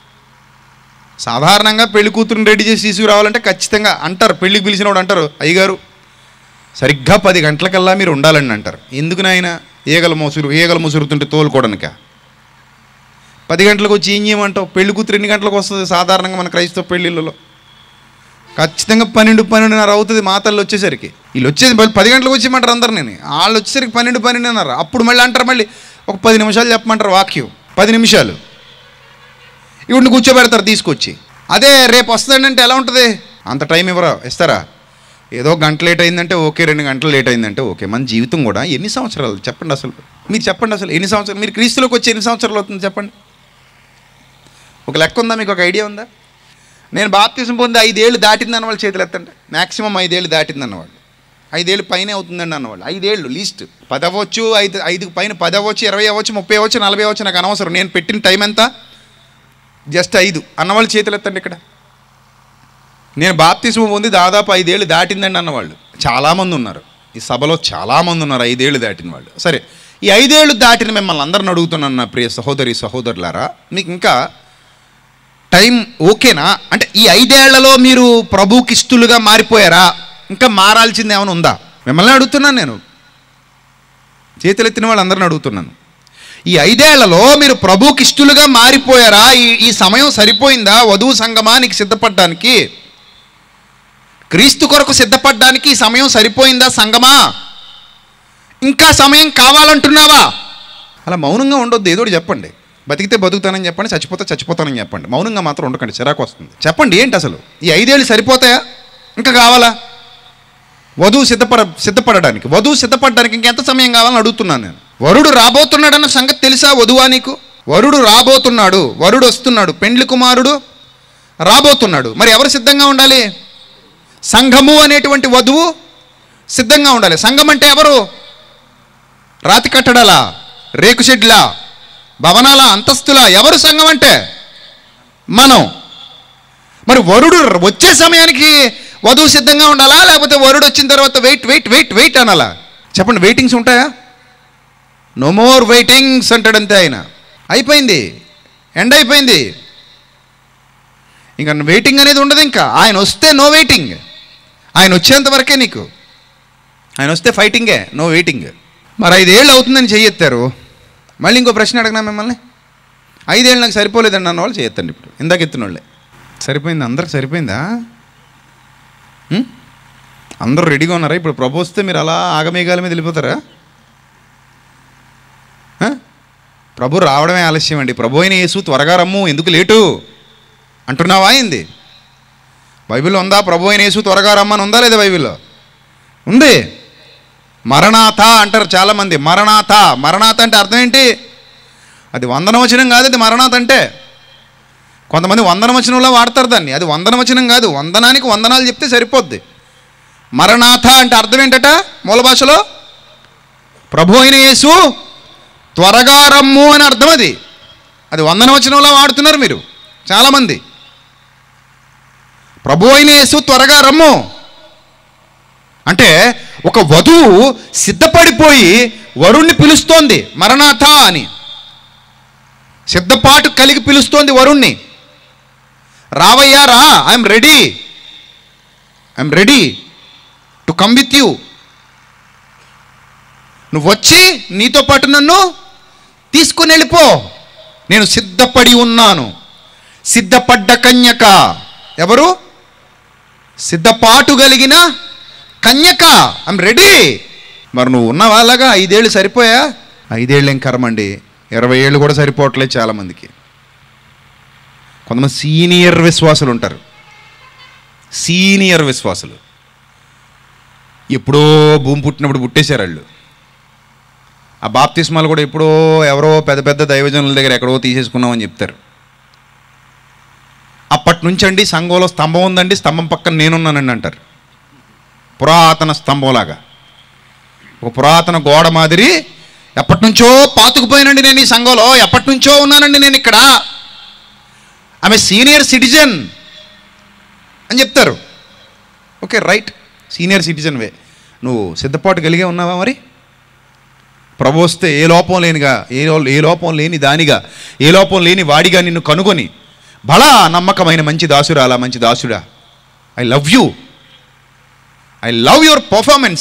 సాధారణంగా పెళ్లి కూతురుని రెడీ చేసి తీసుకురావాలంటే ఖచ్చితంగా అంటారు పెళ్లికి పిలిచిన వాడు అంటారు అయ్యగారు సరిగ్గా పది గంటలకల్లా మీరు ఉండాలండి అంటారు ఎందుకు నాయన ఈగల మొసురు ఈగల ముసురుతుంటే తోలుకోవడానిక పది గంటలకు వచ్చి ఏం చేయమంటావు పెళ్లి కూతురు ఎన్ని గంటలకు వస్తుంది సాధారణంగా మన క్రైస్తవ పెళ్ళిళ్ళలో ఖచ్చితంగా పన్నెండు పన్నెండున్నర అవుతుంది మా తల్లి వచ్చేసరికి వీళ్ళు వచ్చేది పది- పది గంటలకు వచ్చేయమంటారు అందరు నేను వాళ్ళు వచ్చేసరికి పన్నెండు పన్నెండున్నర అప్పుడు మళ్ళీ అంటారు మళ్ళీ ఒక పది నిమిషాలు చెప్పమంటారు వాక్యం పది నిమిషాలు ఇవిడిని కూర్చోబెడతారు తీసుకొచ్చి అదే రేపు వస్తుందంటే ఎలా ఉంటుంది అంత టైం ఇవ్వరా ఇస్తారా ఏదో గంట లేట్ అయిందంటే ఓకే రెండు గంటలు లేట్ అయిందంటే ఓకే మన జీవితం కూడా ఎన్ని సంవత్సరాలు చెప్పండి అసలు మీరు చెప్పండి అసలు ఎన్ని సంవత్సరాలు మీరు క్రీస్తులోకి వచ్చి ఎన్ని సంవత్సరాలు అవుతుంది చెప్పండి ఒక లెక్క ఉందా మీకు ఒక ఐడియా ఉందా నేను బాప్తీసం పొంది ఐదేళ్ళు దాటిందన్న వాళ్ళు చేతులు ఎత్తండి మ్యాక్సిమం ఐదేళ్ళు దాటిందన్న వాళ్ళు ఐదేళ్ళు పైన అవుతుందండి అన్నవాళ్ళు ఐదేళ్ళు లీస్ట్ పది అవ్వచ్చు ఐదు ఐదు పైన పది అవ్వచ్చు ఇరవై అవ్వచ్చు ముప్పై అవ్వచ్చు నలభై అవ్వచ్చు నాకు అనవసరం నేను పెట్టిన టైం ఎంత జస్ట్ ఐదు అన్నవాళ్ళు చేతులు ఎత్తండి ఇక్కడ నేను బాప్తిస్మ పొంది దాదాపు ఐదేళ్ళు దాటిందండి అన్నవాళ్ళు చాలామంది ఉన్నారు ఈ సభలో చాలామంది ఉన్నారు ఐదేళ్ళు దాటిన వాళ్ళు సరే ఈ ఐదేళ్ళు దాటిన మిమ్మల్ని అందరిని అడుగుతున్నాను నా ప్రియ సహోదరి సహోదరులారా మీకు ఇంకా టైం ఓకేనా అంటే ఈ ఐదేళ్లలో మీరు ప్రభుకిస్తులుగా మారిపోయారా ఇంకా మారాల్సింది ఏమైనా ఉందా మిమ్మల్ని అడుగుతున్నాను నేను చేతులెత్తిన వాళ్ళందరిని అడుగుతున్నాను ఈ ఐదేళ్లలో మీరు ప్రభుకిష్టులుగా మారిపోయారా ఈ ఈ సమయం సరిపోయిందా వధువు సంగమానికి సిద్ధపడడానికి క్రీస్తు కొరకు సిద్ధపడడానికి ఈ సమయం సరిపోయిందా సంగమా ఇంకా సమయం కావాలంటున్నావా అలా మౌనంగా ఉండొద్దు ఏదో ఒకటి చెప్పండి బతికితే బతుకుతానని చెప్పండి చచ్చిపోతే చచ్చిపోతానని చెప్పండి మౌనంగా మాత్రం ఉండకండి చిరాకు వస్తుంది చెప్పండి ఏంటి అసలు ఈ ఐదేళ్ళు సరిపోతాయా ఇంకా కావాలా వధువు సిద్ధపడ సిద్ధపడడానికి వధువు సిద్ధపడడానికి ఇంకెంత సమయం కావాలని అడుగుతున్నాను నేను వరుడు రాబోతున్నాడన్న సంగతి తెలుసా వధువా నీకు వరుడు రాబోతున్నాడు వరుడు వస్తున్నాడు పెండ్లి కుమారుడు రాబోతున్నాడు మరి ఎవరు సిద్ధంగా ఉండాలి సంఘము అనేటువంటి వధువు సిద్ధంగా ఉండాలి సంఘం అంటే ఎవరు రాతి కట్టడాలా రేకు షెడ్లా భవనాల అంతస్తులా ఎవరు సంఘం అంటే మనం మరి వరుడు వచ్చే సమయానికి వధువు సిద్ధంగా ఉండాలా లేకపోతే వరుడు వచ్చిన తర్వాత వెయిట్ వెయిట్ వెయిట్ వెయిట్ అనాలా చెప్పండి వెయిటింగ్స్ ఉంటాయా నో మోర్ వెయిటింగ్స్ అంటాడంతే ఆయన అయిపోయింది ఎండ్ అయిపోయింది ఇంకా వెయిటింగ్ అనేది ఉండదు ఇంకా ఆయన వస్తే నో వెయిటింగ్ ఆయన వచ్చేంత వరకే నీకు ఆయన వస్తే ఫైటింగే నో వెయిటింగ్ మరి ఐదేళ్ళు అవుతుందని చెయ్యెత్తారు మళ్ళీ ఇంకో ప్రశ్న అడగనా మిమ్మల్ని ఐదేళ్ళు నాకు సరిపోలేదండి అన్న వాళ్ళు చేయొద్దండి ఇప్పుడు ఇందాక ఎత్తిన వాళ్ళే సరిపోయింది అందరికి సరిపోయిందా ఉం? అందరూ రెడీగా ఉన్నారా ఇప్పుడు ప్రభు వస్తే మీరు అలా ఆగమేఘాల మీద వెళ్ళిపోతారా ఆ? ప్రభు రావడమే ఆలస్యం అండి ప్రభు అయిన యేసు త్వరగా రమ్ము ఎందుకు లేటు అంటున్నావా ఏంది బైబిల్లో ఉందా ప్రభు అయిన యేసు త్వరగా రమ్మని ఉందా లేదా బైబిల్లో ఉంది మరణాథ అంటారు చాలామంది మరణాథ మరణాథ అంటే అర్థం ఏంటి అది వందనవచనం కాదు అది మరణాథ అంటే కొంతమంది వందనవచనంలో వాడతారు దాన్ని అది వందనవచనం కాదు వందనానికి వందనాలు చెప్తే సరిపోద్ది మరణాథ అంటే అర్థం ఏంటట మూల భాషలో ప్రభు అయిన యేసు త్వరగా రమ్ము అని అర్థం అది అది వందనవచనంలో వాడుతున్నారు మీరు చాలామంది ప్రభు అయిన యేసు త్వరగా రమ్ము అంటే ఒక వధువు సిద్ధపడిపోయి వరుణ్ణి పిలుస్తోంది మరణాథ అని సిద్ధపాటు కలిగి పిలుస్తోంది వరుణ్ణి రావయ్యా రా I'm ready I'm ready to come with you నువ్వు వచ్చి నీతో పాటు నన్ను తీసుకుని వెళ్ళిపో నేను సిద్ధపడి ఉన్నాను సిద్ధపడ్డ కన్యక ఎవరు సిద్ధపాటు కలిగిన కన్యక ఐమ్ రెడీ మరి నువ్వు ఉన్నావా అలాగా ఐదేళ్ళు సరిపోయా ఐదేళ్ళు ఏం కర్మండి ఇరవై ఏళ్ళు కూడా సరిపోవట్లేదు చాలామందికి కొంతమంది సీనియర్ విశ్వాసులు ఉంటారు సీనియర్ విశ్వాసులు ఎప్పుడో భూమి పుట్టినప్పుడు పుట్టేశారు వాళ్ళు ఆ బాప్తిస్మాలు కూడా ఎప్పుడో ఎవరో పెద్ద పెద్ద దైవజనుల దగ్గర ఎక్కడో తీసేసుకున్నామని చెప్తారు అప్పటి నుంచి అండి సంఘంలో స్తంభం ఉందండి స్తంభం పక్కన నేనున్నానండి అంటారు పురాతన స్తంభంలాగా ఒక పురాతన గోడ మాదిరి ఎప్పటి నుంచో పాతుకుపోయానండి నేను ఈ సంఘంలో ఎప్పటి నుంచో ఉన్నానండి నేను ఇక్కడ ఆమె సీనియర్ సిటిజన్ అని చెప్తారు ఓకే రైట్ సీనియర్ సిటిజన్వే నువ్వు సిద్ధపాటు కలిగే ఉన్నావా మరి ప్రభు వస్తే ఏ లోపం లేనిగా ఏ లో- ఏ లోపం లేని దానిగా ఏ లోపం లేని వాడిగా నిన్ను కనుగొని బలా నమ్మకమైన మంచి దాసురాలా మంచి దాసుడా I love you I love your performance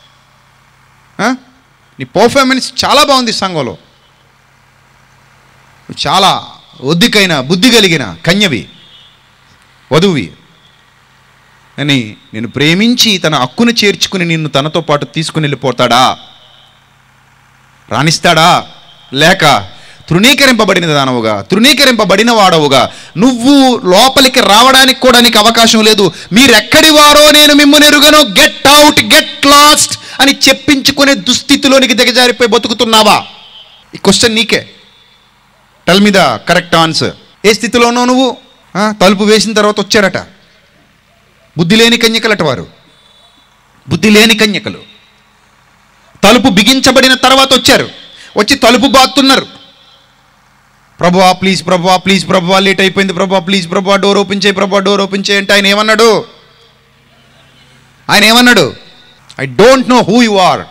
నీ పర్ఫార్మెన్స్ చాలా బాగుంది ఈ సంఘంలో నువ్వు చాలా ఒద్దికైన బుద్ధి కలిగిన కన్యవి వధువి అని నేను ప్రేమించి తన హక్కును చేర్చుకుని నిన్ను తనతో పాటు తీసుకుని వెళ్ళిపోతాడా రాణిస్తాడా లేక తృణీకరింపబడిన దానవుగా తృణీకరింపబడిన వాడవుగా నువ్వు లోపలికి రావడానికి కూడా నీకు అవకాశం లేదు మీరెక్కడి వారో నేను మిమ్మల్ని ఎరుగను గెట్ అవుట్ గెట్ లాస్ట్ అని చెప్పించుకునే దుస్థితిలోనికి దిగజారిపోయి బతుకుతున్నావా ఈ క్వశ్చన్ నీకే టెల్ మీద కరెక్ట్ ఆన్సర్ ఏ స్థితిలో ఉన్నావు నువ్వు ఆ, తలుపు వేసిన తర్వాత వచ్చారట బుద్ధి లేని కన్యకలట వారు బుద్ధి లేని కన్యకలు తలుపు బిగించబడిన తర్వాత వచ్చారు వచ్చి తలుపు బాతున్నారు ప్రభువా ప్లీజ్ ప్రభువా ప్లీజ్ ప్రభువా లేట్ అయిపోయింది ప్రభువా ప్లీజ్ ప్రభువా డోర్ ఓపెన్ చేయి ప్రభువా డోర్ ఓపెన్ చేయి అంటే ఆయన ఏమన్నాడు ఆయన ఏమన్నాడు I don't know who you are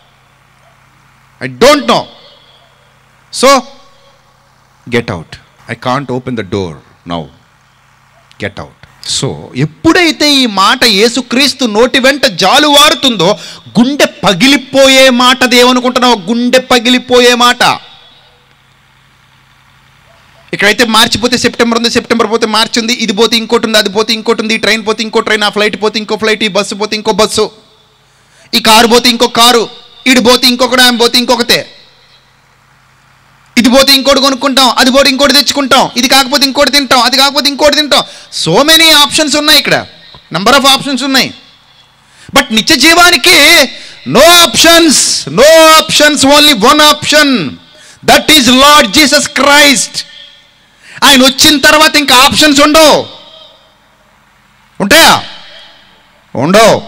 I don't know so get out I can't open the door now get out so ఎప్పుడైతే ఈ మాట యేసుక్రీస్తు నోటి వెంట జాలువారుతుందో గుండె పగిలిపోయే మాట దేవనుకుంటున్నావు గుండె పగిలిపోయే మాట ఇక్కడైతే మార్చి పోతే సెప్టెంబర్ ఉంది సెప్టెంబర్ పోతే మార్చి ఉంది ఇది పోతే ఇంకోటి ఉంది అది పోతే ఇంకోటి ఉంది ఈ ట్రైన్ పోతే ఇంకో ట్రైన్ ఆ ఫ్లైట్ పోతే ఇంకో ఫ్లైట్ ఈ బస్సు పోతే ఇంకో బస్సు ఈ కారు పోతే ఇంకో కారు ఇడి పోతే ఇంకొకటి ఆమె పోతే ఇంకొకతే ఇది పోతే ఇంకోటి కొనుక్కుంటాం అది పోతే ఇంకోటి తెచ్చుకుంటాం ఇది కాకపోతే ఇంకోటి తింటాం అది కాకపోతే ఇంకోటి తింటాం సో మెనీ ఆప్షన్స్ ఉన్నాయి ఇక్కడ నెంబర్ ఆఫ్ ఆప్షన్స్ ఉన్నాయి బట్ నిత్య జీవానికి no options no options only one option that is Lord Jesus Christ ఆయన వచ్చిన తర్వాత ఇంకా ఆప్షన్స్ ఉండవు ఉంటాయా ఉండవు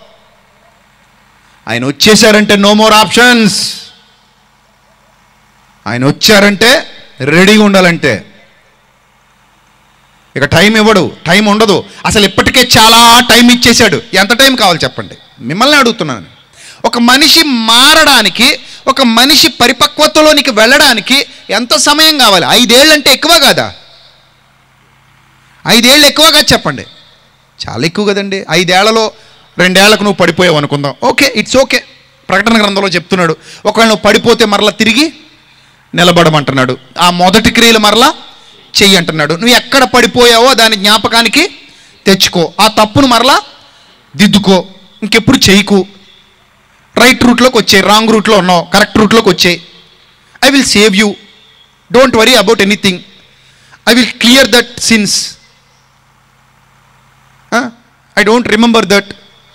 ఆయన వచ్చేసారంటే నో మోర్ ఆప్షన్స్ ఆయన వచ్చారంటే రెడీగా ఉండాలంటే ఇక టైం ఇవ్వడు టైం ఉండదు అసలు ఇప్పటికే చాలా టైం ఇచ్చేశాడు ఎంత టైం కావాలి చెప్పండి మిమ్మల్ని అడుగుతున్నాను ఒక మనిషి మారడానికి ఒక మనిషి పరిపక్వతలోనికి వెళ్ళడానికి ఎంత సమయం కావాలి ఐదేళ్ళు అంటే ఎక్కువ కాదా ఐదేళ్ళు ఎక్కువగా చెప్పండి చాలా ఎక్కువ కదండి ఐదేళ్లలో రెండేళ్లకు నువ్వు పడిపోయావు అనుకుందాం ఓకే ఇట్స్ ఓకే ప్రకటన గ్రంథంలో చెప్తున్నాడు ఒకవేళ నువ్వు పడిపోతే మరలా తిరిగి నిలబడమంటున్నాడు ఆ మొదటి క్రియలు మరలా చెయ్యి అంటున్నాడు నువ్వు ఎక్కడ పడిపోయావో దాని జ్ఞాపకానికి తెచ్చుకో ఆ తప్పును మరలా దిద్దుకో ఇంకెప్పుడు చేయకు రైట్ రూట్లోకి వచ్చాయి రాంగ్ రూట్లో ఉన్నావు కరెక్ట్ రూట్లోకి వచ్చాయి I will save you don't worry about anything I will clear that sins I don't remember that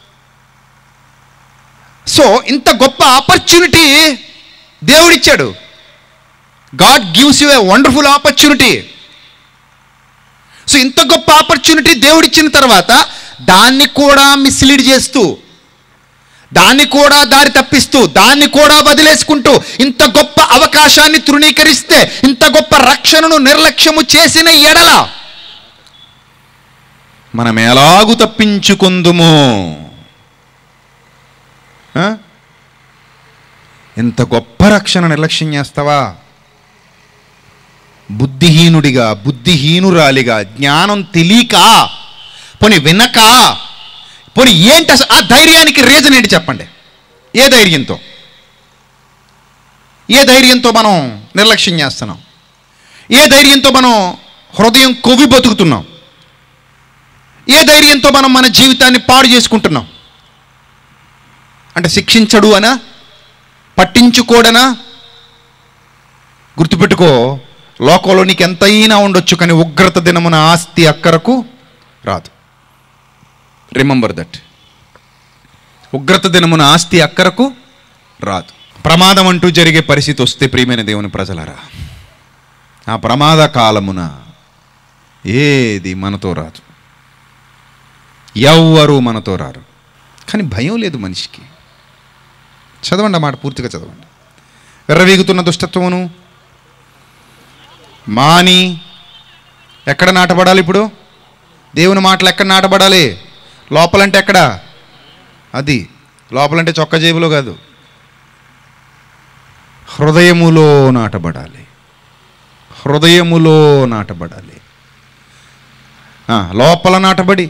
so ఇంత గొప్ప ఆపర్చునిటీ దేవుడిచ్చాడు God gives you a wonderful opportunity so ఇంత గొప్ప ఆపర్చునిటీ దేవుడిచ్చిన తర్వాత దాన్ని కూడా మిస్లీడ్ చేస్తూ దాన్ని కూడా దారి తప్పిస్తూ దాన్ని కూడా వదిలేసుకుంటూ ఇంత గొప్ప అవకాశాన్ని తృణీకరిస్తే ఇంత గొప్ప రక్షణను నిర్లక్ష్యము చేసిన ఎడల మనం ఎలాగు తప్పించుకుందుము ఆ? ఇంత గొప్ప రక్షణ నిర్లక్ష్యం చేస్తావా బుద్ధిహీనుడిగా బుద్ధిహీనురాలిగా జ్ఞానం తెలియక పోనీ వినక పోనీ ఏంటి అసలు ఆ ధైర్యానికి రీజన్ ఏంటి చెప్పండి ఏ ధైర్యంతో ఏ ధైర్యంతో మనం నిర్లక్ష్యం చేస్తున్నాం ఏ ధైర్యంతో మనం హృదయం కొవ్వి బతుకుతున్నాం ఏ ధైర్యంతో మనం మన జీవితాన్ని పాడు చేసుకుంటున్నాం అంటే శిక్షించడు అనా పట్టించుకోడనా గుర్తుపెట్టుకో లోకంలో నీకు ఎంతైనా ఉండొచ్చు కానీ ఉగ్రత దినమున ఆస్తి అక్కరకు రాదు రిమెంబర్ దట్ ఉగ్రత దినమున ఆస్తి అక్కరకు రాదు ప్రమాదం అంటూ జరిగే పరిస్థితి వస్తే ప్రియమైన దేవుని ప్రజలరా ఆ ప్రమాద కాలమున ఏది మనతో రాదు ఎవ్వరూ మనతో రారు కానీ భయం లేదు మనిషికి చదవండి ఆ మాట పూర్తిగా చదవండి ఎర్రవీగుతున్న దుష్టత్వమును మాని ఎక్కడ నాటబడాలి ఇప్పుడు దేవుని మాటలు ఎక్కడ నాటబడాలి లోపలంటే ఎక్కడ అది లోపలంటే చొక్క జేబులో కాదు హృదయములో నాటబడాలి హృదయములో నాటబడాలి ఆ, లోపల నాటబడి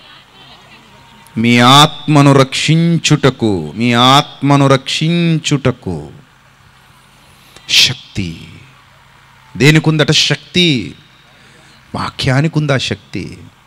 మీ ఆత్మను రక్షించుటకు మీ ఆత్మను రక్షించుటకు శక్తి దేనికుందట శక్తి వాక్యానికి ఉందా శక్తి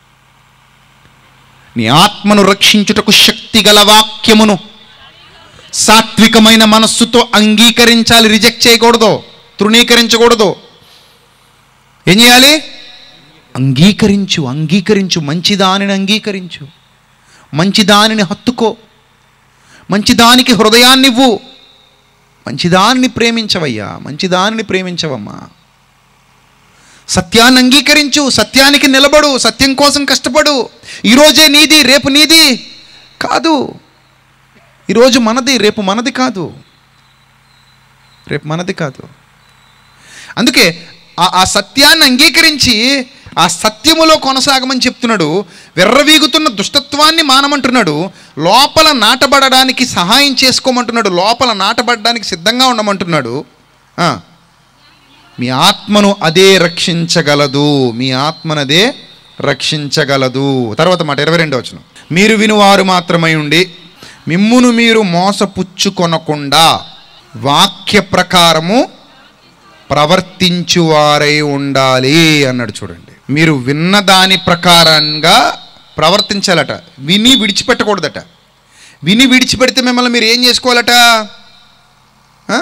నీ ఆత్మను రక్షించుటకు శక్తి గల వాక్యమును సాత్వికమైన మనస్సుతో అంగీకరించాలి రిజెక్ట్ చేయకూడదు తృణీకరించకూడదు ఏం చేయాలి అంగీకరించు అంగీకరించు మంచిదానిని అంగీకరించు మంచిదానిని హత్తుకో మంచిదానికి హృదయాన్నివ్వు మంచిదానిని ప్రేమించవయ్యా మంచిదానిని ప్రేమించవమ్మా సత్యాన్ని అంగీకరించు సత్యానికి నిలబడు సత్యం కోసం కష్టపడు ఈరోజే నీది రేపు నీది కాదు ఈరోజు మనది రేపు మనది కాదు రేపు మనది కాదు అందుకే ఆ ఆ సత్యాన్ని అంగీకరించి ఆ సత్యములో కొనసాగమని చెప్తున్నాడు వెర్రవీగుతున్న దుష్టత్వాన్ని మానమంటున్నాడు లోపల నాటబడడానికి సహాయం చేసుకోమంటున్నాడు లోపల నాటబడడానికి సిద్ధంగా ఉండమంటున్నాడు ఆ, మీ ఆత్మను అదే రక్షించగలదు మీ ఆత్మనదే రక్షించగలదు తర్వాత మాట ఇరవై రెండో వచ్చిన మీరు వినువారు మాత్రమై ఉండి మిమ్మును మీరు మోసపుచ్చుకొనకుండా వాక్య ప్రకారము ప్రవర్తించువారై ఉండాలి అన్నాడు చూడండి మీరు విన్న దాని ప్రకారంగా ప్రవర్తించాలట విని విడిచిపెట్టకూడదట విని విడిచిపెడితే మిమ్మల్ని మీరు ఏం చేసుకోవాలట ఆ?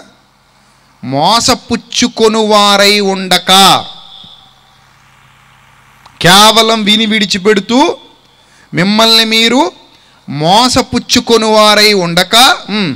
మోసపుచ్చుకొనువారై ఉండక కేవలం విని విడిచిపెడుతూ మిమ్మల్ని మీరు మోసపుచ్చుకొనువారై ఉండక ఉమ్,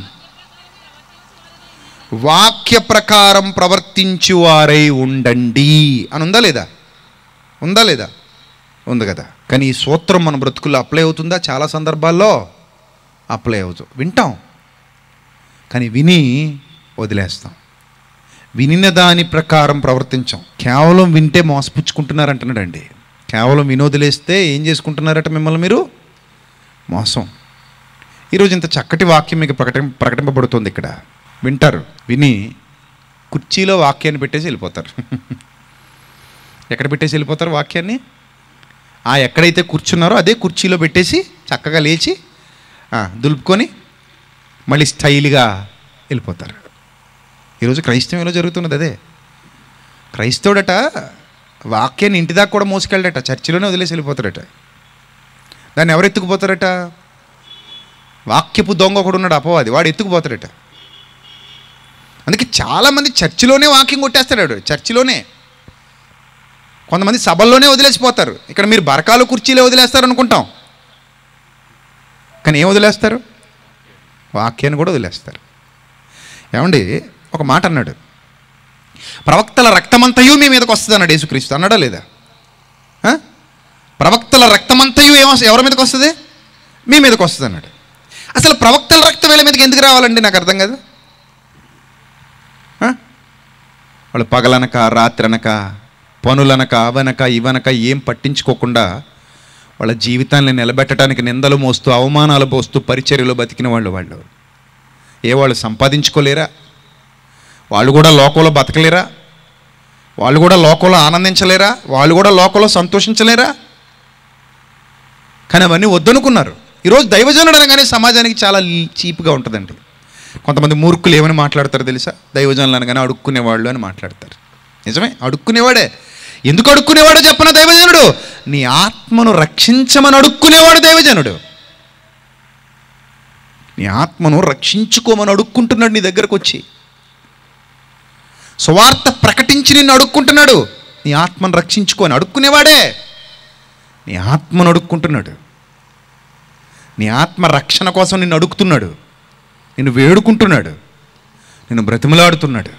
వాక్య ప్రకారం ప్రవర్తించువారై ఉండండి అని ఉందా లేదా ఉందా లేదా ఉంది కదా కానీ ఈ సూత్రం మన బ్రతుకుల్లో అప్లై అవుతుందా చాలా సందర్భాల్లో అప్లై అవుతుంది వింటాం కానీ విని వదిలేస్తాం వినిన దాని ప్రకారం ప్రవర్తించాం కేవలం వింటే మోసపుచ్చుకుంటున్నారంటున్నాడండి కేవలం విని వదిలేస్తే ఏం చేసుకుంటున్నారట మిమ్మల్ని మీరు మోసం ఈరోజు ఇంత చక్కటి వాక్యం మీకు ప్రకటి ప్రకటింపబడుతుంది ఇక్కడ వింటారు విని కుర్చీలో వాక్యాన్ని పెట్టేసి వెళ్ళిపోతారు ఎక్కడ పెట్టేసి వెళ్ళిపోతారు వాక్యాన్ని ఆ ఎక్కడైతే కూర్చున్నారో అదే కుర్చీలో పెట్టేసి చక్కగా లేచి ఆ, దులుపుకొని మళ్ళీ స్టైల్గా వెళ్ళిపోతారు ఈరోజు క్రైస్తవంలో జరుగుతున్నది అదే క్రైస్తవుడట వాక్యాన్ని ఇంటి దాకా కూడా మోసుకెళ్ళడట చర్చిలోనే వదిలేసి వెళ్ళిపోతాడట దాన్ని ఎవరు ఎత్తుకుపోతారట వాక్యపు దొంగ ఒకడు ఉన్నాడు అపవాది వాడు ఎత్తుకుపోతాడట అందుకే చాలామంది చర్చిలోనే వాక్యం కొట్టేస్తాడు చర్చిలోనే కొంతమంది సభల్లోనే వదిలేసిపోతారు ఇక్కడ మీరు బరకాలు కుర్చీలే వదిలేస్తారు అనుకుంటాం కానీ ఏం వదిలేస్తారు వాక్యాన్ని కూడా వదిలేస్తారు ఏమండి ఒక మాట అన్నాడు ప్రవక్తల రక్తమంతయు మీ మీదకి వస్తుంది అన్నాడు యేసుక్రీస్తు అన్నాడా లేదా ఆ? ప్రవక్తల రక్తమంతయు ఏమో ఎవరి మీదకి వస్తుంది మీ మీదకి వస్తుంది అన్నాడు అసలు ప్రవక్తల రక్తం వీళ్ళ మీదకి ఎందుకు రావాలండి నాకు అర్థం కాదు ఆ? వాళ్ళు పగలనక రాత్రనక పనులనక అవనక ఇవనక ఏం పట్టించుకోకుండా వాళ్ళ జీవితాన్ని నిలబెట్టడానికి నిందలు మోస్తూ అవమానాలు పోస్తూ పరిచర్యలో బతికిన వాళ్ళు వాళ్ళు ఏ వాళ్ళు సంపాదించుకోలేరా వాళ్ళు కూడా లోకంలో బతకలేరా వాళ్ళు కూడా లోకంలో ఆనందించలేరా వాళ్ళు కూడా లోకంలో సంతోషించలేరా కానీ అవన్నీ వద్దనుకున్నారు ఈరోజు దైవజనుడు అనగానే సమాజానికి చాలా చీప్గా ఉంటుందండి కొంతమంది మూర్ఖులు ఏమని మాట్లాడతారు తెలుసా దైవజనులు అనగానే అడుక్కునేవాళ్ళు అని మాట్లాడతారు నిజమే అడుక్కునేవాడే ఎందుకు అడుక్కునేవాడో చెప్పన దైవజనుడు నీ ఆత్మను రక్షించమని అడుక్కునేవాడు దైవజనుడు నీ ఆత్మను రక్షించుకోమని అడుక్కుంటున్నాడు నీ దగ్గరకు వచ్చి సువార్త ప్రకటించి నిన్ను అడుక్కుంటున్నాడు నీ ఆత్మను రక్షించుకొని అడుక్కునేవాడే నీ ఆత్మను అడుక్కుంటున్నాడు నీ ఆత్మ రక్షణ కోసం నిన్ను అడుగుతున్నాడు నిన్ను వేడుకుంటున్నాడు నేను బ్రతిమలాడుతున్నాడు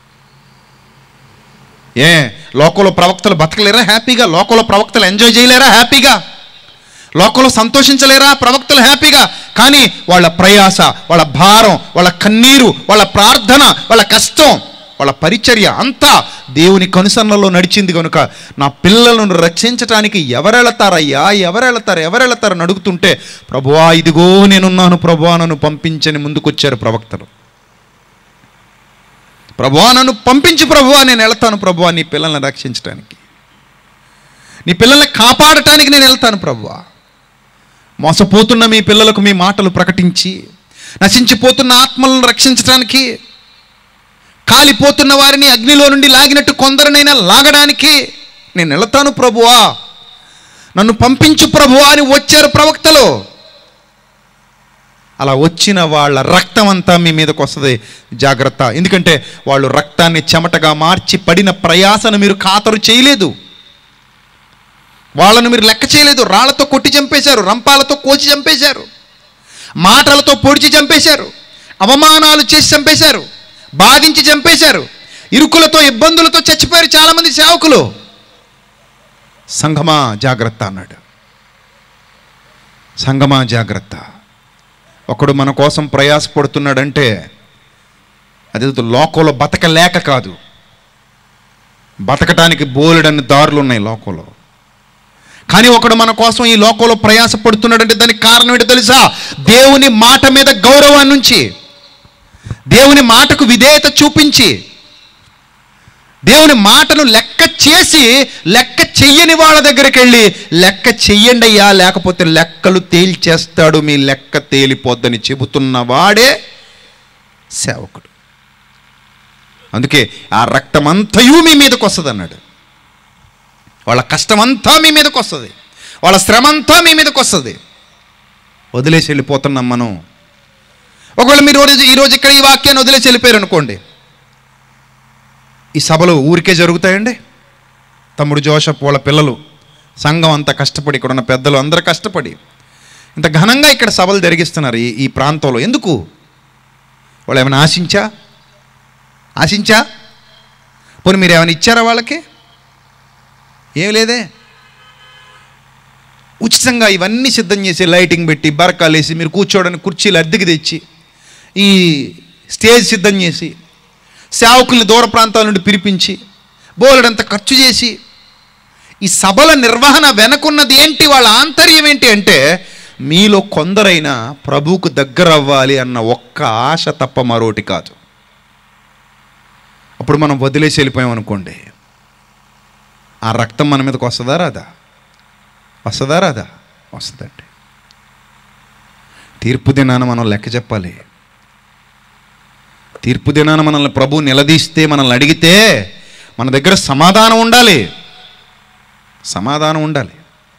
ఏ లోకంలో ప్రవక్తలు బతకలేరా హ్యాపీగా లోకంలో ప్రవక్తలు ఎంజాయ్ చేయలేరా హ్యాపీగా లోకంలో సంతోషించలేరా ప్రవక్తలు హ్యాపీగా కానీ వాళ్ళ ప్రయాస వాళ్ళ భారం వాళ్ళ కన్నీరు వాళ్ళ ప్రార్థన వాళ్ళ కష్టం వాళ్ళ పరిచర్య అంతా దేవుని కనుసన్నలో నడిచింది కనుక నా పిల్లలను రక్షించటానికి ఎవరెళతారయ్యా ఎవరెళతారు ఎవరెళతారని అడుగుతుంటే ప్రభువా ఇదిగో నేనున్నాను ప్రభువా నన్ను పంపించని ముందుకొచ్చారు ప్రవక్తలు ప్రభువా నన్ను పంపించు ప్రభువా నేను వెళ్తాను ప్రభువా నీ పిల్లల్ని రక్షించడానికి నీ పిల్లల్ని కాపాడటానికి నేను వెళ్తాను ప్రభువా మోసపోతున్న మీ పిల్లలకు మీ మాటలు ప్రకటించి నశించిపోతున్న ఆత్మలను రక్షించడానికి కాలిపోతున్న వారిని అగ్నిలో నుండి లాగినట్టు కొందరినైనా లాగడానికి నేను వెళతాను ప్రభువా నన్ను పంపించు ప్రభువా అని వచ్చారు ప్రవక్తలు అలా వచ్చిన వాళ్ళ రక్తం అంతా మీ మీదకి వస్తుంది జాగ్రత్త ఎందుకంటే వాళ్ళు రక్తాన్ని చెమటగా మార్చి పడిన ప్రయాసను మీరు ఖాతరు చేయలేదు వాళ్ళను మీరు లెక్క చేయలేదు రాళ్లతో కొట్టి చంపేశారు రంపాలతో కోచి చంపేశారు మాటలతో పొడిచి చంపేశారు అవమానాలు చేసి చంపేశారు బాధించి చంపేశారు ఇరుకులతో ఇబ్బందులతో చచ్చిపోయారు చాలామంది సేవకులు సంగమా జాగ్రత్త అన్నాడు సంగమా జాగ్రత్త ఒకడు మన కోసం ప్రయాసపడుతున్నాడంటే అది లోకంలో బతకలేక కాదు బతకటానికి బోలెడన్ని దారులు ఉన్నాయి లోకంలో కానీ ఒకడు మన కోసం ఈ లోకంలో ప్రయాసపడుతున్నాడంటే దానికి కారణం ఏంటో తెలుసా దేవుని మాట మీద గౌరవాన్ని నుంచి దేవుని మాటకు విధేయత చూపించి దేవుని మాటను లెక్క చేసి లెక్క చెయ్యని వాళ్ళ దగ్గరికి వెళ్ళి లెక్క చెయ్యండి అయ్యా లేకపోతే లెక్కలు తేల్చేస్తాడు మీ లెక్క తేలిపోద్దని చెబుతున్న వాడే సేవకుడు అందుకే ఆ రక్తమంతయు మీ మీదకి వస్తుంది అన్నాడు వాళ్ళ కష్టమంతా మీ మీదకి వస్తుంది వాళ్ళ శ్రమంతా మీ మీదకి వస్తుంది వదిలేసి వెళ్ళిపోతున్నాం మనం ఒకవేళ మీరు ఈరోజు ఈరోజు ఇక్కడ ఈ వాక్యాన్ని వదిలేసి వెళ్ళిపోయారు అనుకోండి ఈ సభలు ఊరికే జరుగుతాయండి తమ్ముడు జోషప్ వాళ్ళ పిల్లలు సంఘం అంతా కష్టపడి ఇక్కడ ఉన్న పెద్దలు అందరూ కష్టపడి ఇంత ఘనంగా ఇక్కడ సభలు జరిగిస్తున్నారు ఈ ఈ ప్రాంతంలో ఎందుకు వాళ్ళు ఏమైనా ఆశించా ఆశించా పోనీ మీరు ఏమైనా ఇచ్చారా వాళ్ళకి ఏం లేదే ఉచితంగా ఇవన్నీ సిద్ధం చేసి లైటింగ్ పెట్టి బరకాలు వేసి మీరు కూర్చోవడానికి కుర్చీలు అద్దెకి తెచ్చి ఈ స్టేజ్ సిద్ధం చేసి సేవకుల్ని దూర ప్రాంతాల నుండి పిలిపించి బోలెడంత ఖర్చు చేసి ఈ సభల నిర్వహణ వెనకున్నది ఏంటి వాళ్ళ ఆంతర్యం ఏంటి అంటే మీలో కొందరైనా ప్రభువుకు దగ్గర అవ్వాలి అన్న ఒక్క ఆశ తప్ప మరోటి కాదు అప్పుడు మనం వదిలేసి వెళ్ళిపోయాం అనుకోండి ఆ రక్తం మన మీదకి వస్తుందా రాదా వస్తుందా రాదా వస్తుందండి తీర్పు దినాన మనం లెక్క చెప్పాలి తీర్పు దినాన మనల్ని ప్రభు నిలదీస్తే మనల్ని అడిగితే మన దగ్గర సమాధానం ఉండాలి సమాధానం ఉండాలి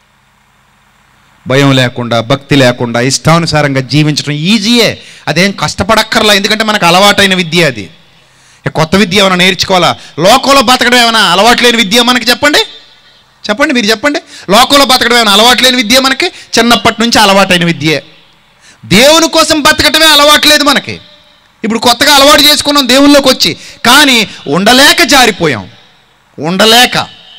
భయం లేకుండా భక్తి లేకుండా ఇష్టానుసారంగా జీవించడం ఈజీయే అదేం కష్టపడక్కర్లా ఎందుకంటే మనకు అలవాటైన విద్య అది ఇక కొత్త విద్య ఏమైనా నేర్చుకోవాలా లోకంలో బతకడం ఏమైనా అలవాటు లేని విద్య మనకి చెప్పండి చెప్పండి మీరు చెప్పండి లోకంలో బతకడం ఏమైనా అలవాటు లేని విద్య మనకి చిన్నప్పటి నుంచి అలవాటైన విద్యే దేవుని కోసం బతకటమే అలవాటు లేదు మనకి ఇప్పుడు కొత్తగా అలవాటు చేసుకున్నాం దేవుళ్ళలోకి వచ్చి కానీ ఉండలేక జారిపోయాం ఉండలేక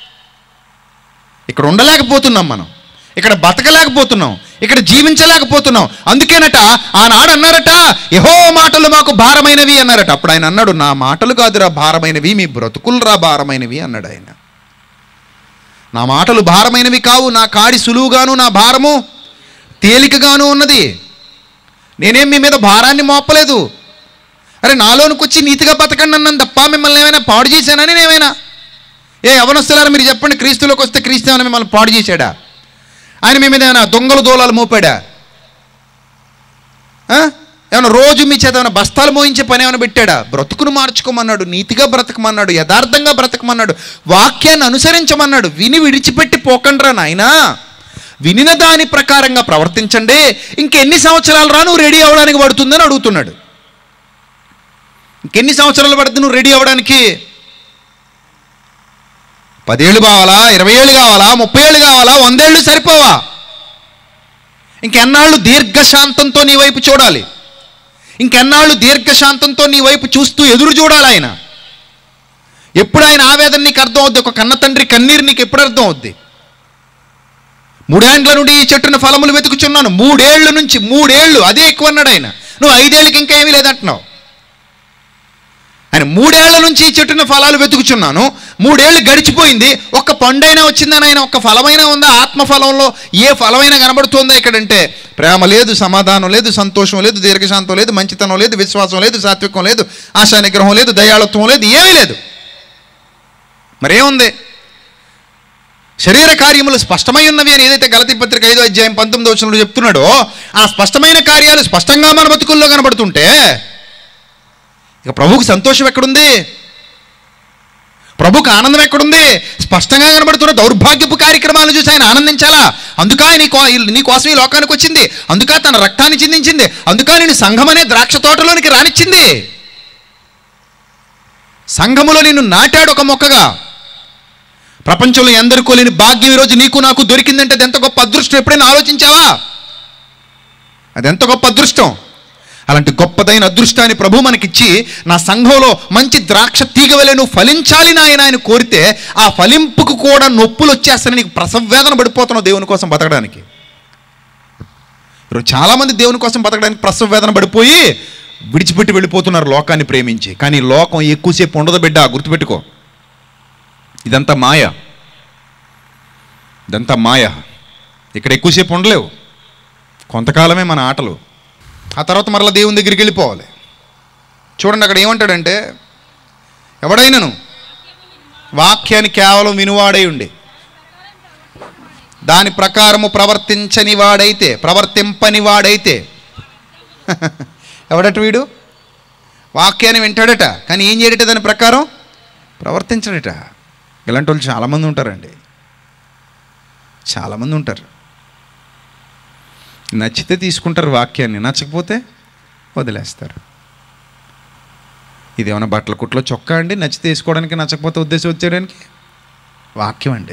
ఇక్కడ ఉండలేకపోతున్నాం మనం ఇక్కడ బతకలేకపోతున్నాం ఇక్కడ జీవించలేకపోతున్నాం అందుకేనట ఆనాడు అన్నారట యహో మాటలు మాకు భారమైనవి అన్నారట అప్పుడు ఆయన అన్నాడు నా మాటలు కాదురా భారమైనవి మీ బ్రతుకులరా భారమైనవి అన్నాడు ఆయన నా మాటలు భారమైనవి కావు నా కాడి సులువుగాను నా భారము తేలికగాను ఉన్నది నేనేం మీ మీద భారాన్ని మోపలేదు అరే నాలోనికి వచ్చి నీతిగా బతకండి అన్నాను తప్ప మిమ్మల్ని ఏమైనా పాడు చేశానని నేనేమైనా ఏ యవనస్తులారా మీరు చెప్పండి క్రీస్తులోకి వస్తే క్రీస్తు ఏమైనా మిమ్మల్ని పాడు చేశాడా ఆయన మీ మీద ఏమైనా దొంగలు దోలాలు మోపాడా ఆ? ఏమైనా రోజు మీ చేత ఏమైనా బస్తాలు మోయించే పని ఏమైనా పెట్టాడా బ్రతుకును మార్చుకోమన్నాడు నీతిగా బ్రతకమన్నాడు యథార్థంగా బ్రతకమన్నాడు వాక్యాన్ని అనుసరించమన్నాడు విని విడిచిపెట్టి పోకండ్రా నాయనా వినిన దాని ప్రకారంగా ప్రవర్తించండి ఇంకెన్ని సంవత్సరాలు రా నువ్వు రెడీ అవ్వడానికి పడుతుందని అడుగుతున్నాడు ఇంకెన్ని సంవత్సరాలు పడుతుంది నువ్వు రెడీ అవ్వడానికి పదేళ్ళు కావాలా ఇరవై ఏళ్ళు కావాలా ముప్పై ఏళ్ళు కావాలా వందేళ్ళు సరిపోవా ఇంకెన్నాళ్ళు దీర్ఘశాంతంతో నీ వైపు చూడాలి ఇంకెన్నాళ్ళు దీర్ఘశాంతంతో నీ వైపు చూస్తూ ఎదురు చూడాలి ఆయన ఎప్పుడు ఆయన ఆవేదన నీకు అర్థం అవుద్ది ఒక కన్న తండ్రి కన్నీరు నీకు ఎప్పుడు అర్థం అవుద్ది మూడేండ్ల నుండి ఈ చెట్టున ఫలములు వెతుకుచున్నాను మూడేళ్ల నుంచి మూడేళ్ళు అదే ఎక్కువ అన్నాడు ఆయన నువ్వు ఐదేళ్ళకి ఇంకా ఏమీ లేదంటున్నావు ఆయన మూడేళ్ల నుంచి ఈ చెట్టున ఫలాలు వెతుకుచున్నాను మూడేళ్ళు గడిచిపోయింది ఒక్క పండైనా వచ్చిందని ఆయన ఒక్క ఫలమైనా ఉందా ఆత్మఫలంలో ఏ ఫలమైనా కనబడుతుందా ఇక్కడంటే ప్రేమ లేదు సమాధానం లేదు సంతోషం లేదు దీర్ఘశాంతం లేదు మంచితనం లేదు విశ్వాసం లేదు సాత్వికం లేదు ఆశా నిగ్రహం లేదు దయాళత్వం లేదు ఏమీ లేదు మరేముంది శరీర కార్యములు స్పష్టమై ఉన్నవి అని ఏదైతే గలతి పత్రిక ఐదో అధ్యాయం పంతొమ్మిదో వచనంలో చెప్తున్నాడో ఆ స్పష్టమైన కార్యాలు స్పష్టంగా మన బతుకుల్లో కనబడుతుంటే ఇక ప్రభువుకు సంతోషం ఎక్కడుంది ప్రభుకు ఆనందం ఎక్కడుంది స్పష్టంగా కనబడుతున్న దౌర్భాగ్యపు కార్యక్రమాలను చూసి ఆయన ఆనందించాలా అందుక నీ కో నీ కోసం ఈ లోకానికి వచ్చింది అందుక తన రక్తాన్ని చిందించింది అందుక నేను సంఘం అనే ద్రాక్ష తోటలోనికి రానిచ్చింది సంఘములో నిన్ను నాటాడు ఒక మొక్కగా ప్రపంచంలో ఎందరికో లేని భాగ్యం ఈరోజు నీకు నాకు దొరికిందంటే అది ఎంత గొప్ప అదృష్టం ఎప్పుడైనా ఆలోచించావా అది ఎంత గొప్ప అదృష్టం అలాంటి గొప్పదైన అదృష్టాన్ని ప్రభు మనకిచ్చి నా సంఘంలో మంచి ద్రాక్ష తీగ వలె నువ్వు ఫలించాలి నాయన ఆయన కోరితే ఆ ఫలింపుకు కూడా నొప్పులు వచ్చేస్తాయని నీకు ప్రసవేదన పడిపోతున్నావు దేవుని కోసం బతకడానికి ఈరోజు చాలామంది దేవుని కోసం బతకడానికి ప్రసవేదన పడిపోయి విడిచిపెట్టి వెళ్ళిపోతున్నారు లోకాన్ని ప్రేమించి కానీ లోకం ఎక్కువసేపు ఉండదు బిడ్డ గుర్తుపెట్టుకో ఇదంతా మాయ ఇదంతా మాయ ఇక్కడ ఎక్కువసేపు ఉండలేవు కొంతకాలమే మన ఆటలు ఆ తర్వాత మరలా దేవుని దగ్గరికి వెళ్ళిపోవాలి చూడండి అక్కడ ఏమంటాడంటే ఎవడైనను వాక్యాన్ని కేవలం వినువాడై ఉండి దాని ప్రకారము ప్రవర్తించని వాడైతే ప్రవర్తింపని వాడైతే ఎవడట వీడు వాక్యాన్ని వింటాడట కానీ ఏం చేయడట దాని ప్రకారం ప్రవర్తించడట ఇలాంటి వాళ్ళు చాలామంది ఉంటారండి చాలామంది ఉంటారు నచ్చితే తీసుకుంటారు వాక్యాన్ని నచ్చకపోతే వదిలేస్తారు ఇది ఏమైనా బట్టల కుట్లో చొక్కా అండి నచ్చితే వేసుకోవడానికి నచ్చకపోతే ఉద్దేశం వచ్చేయడానికి వాక్యం అండి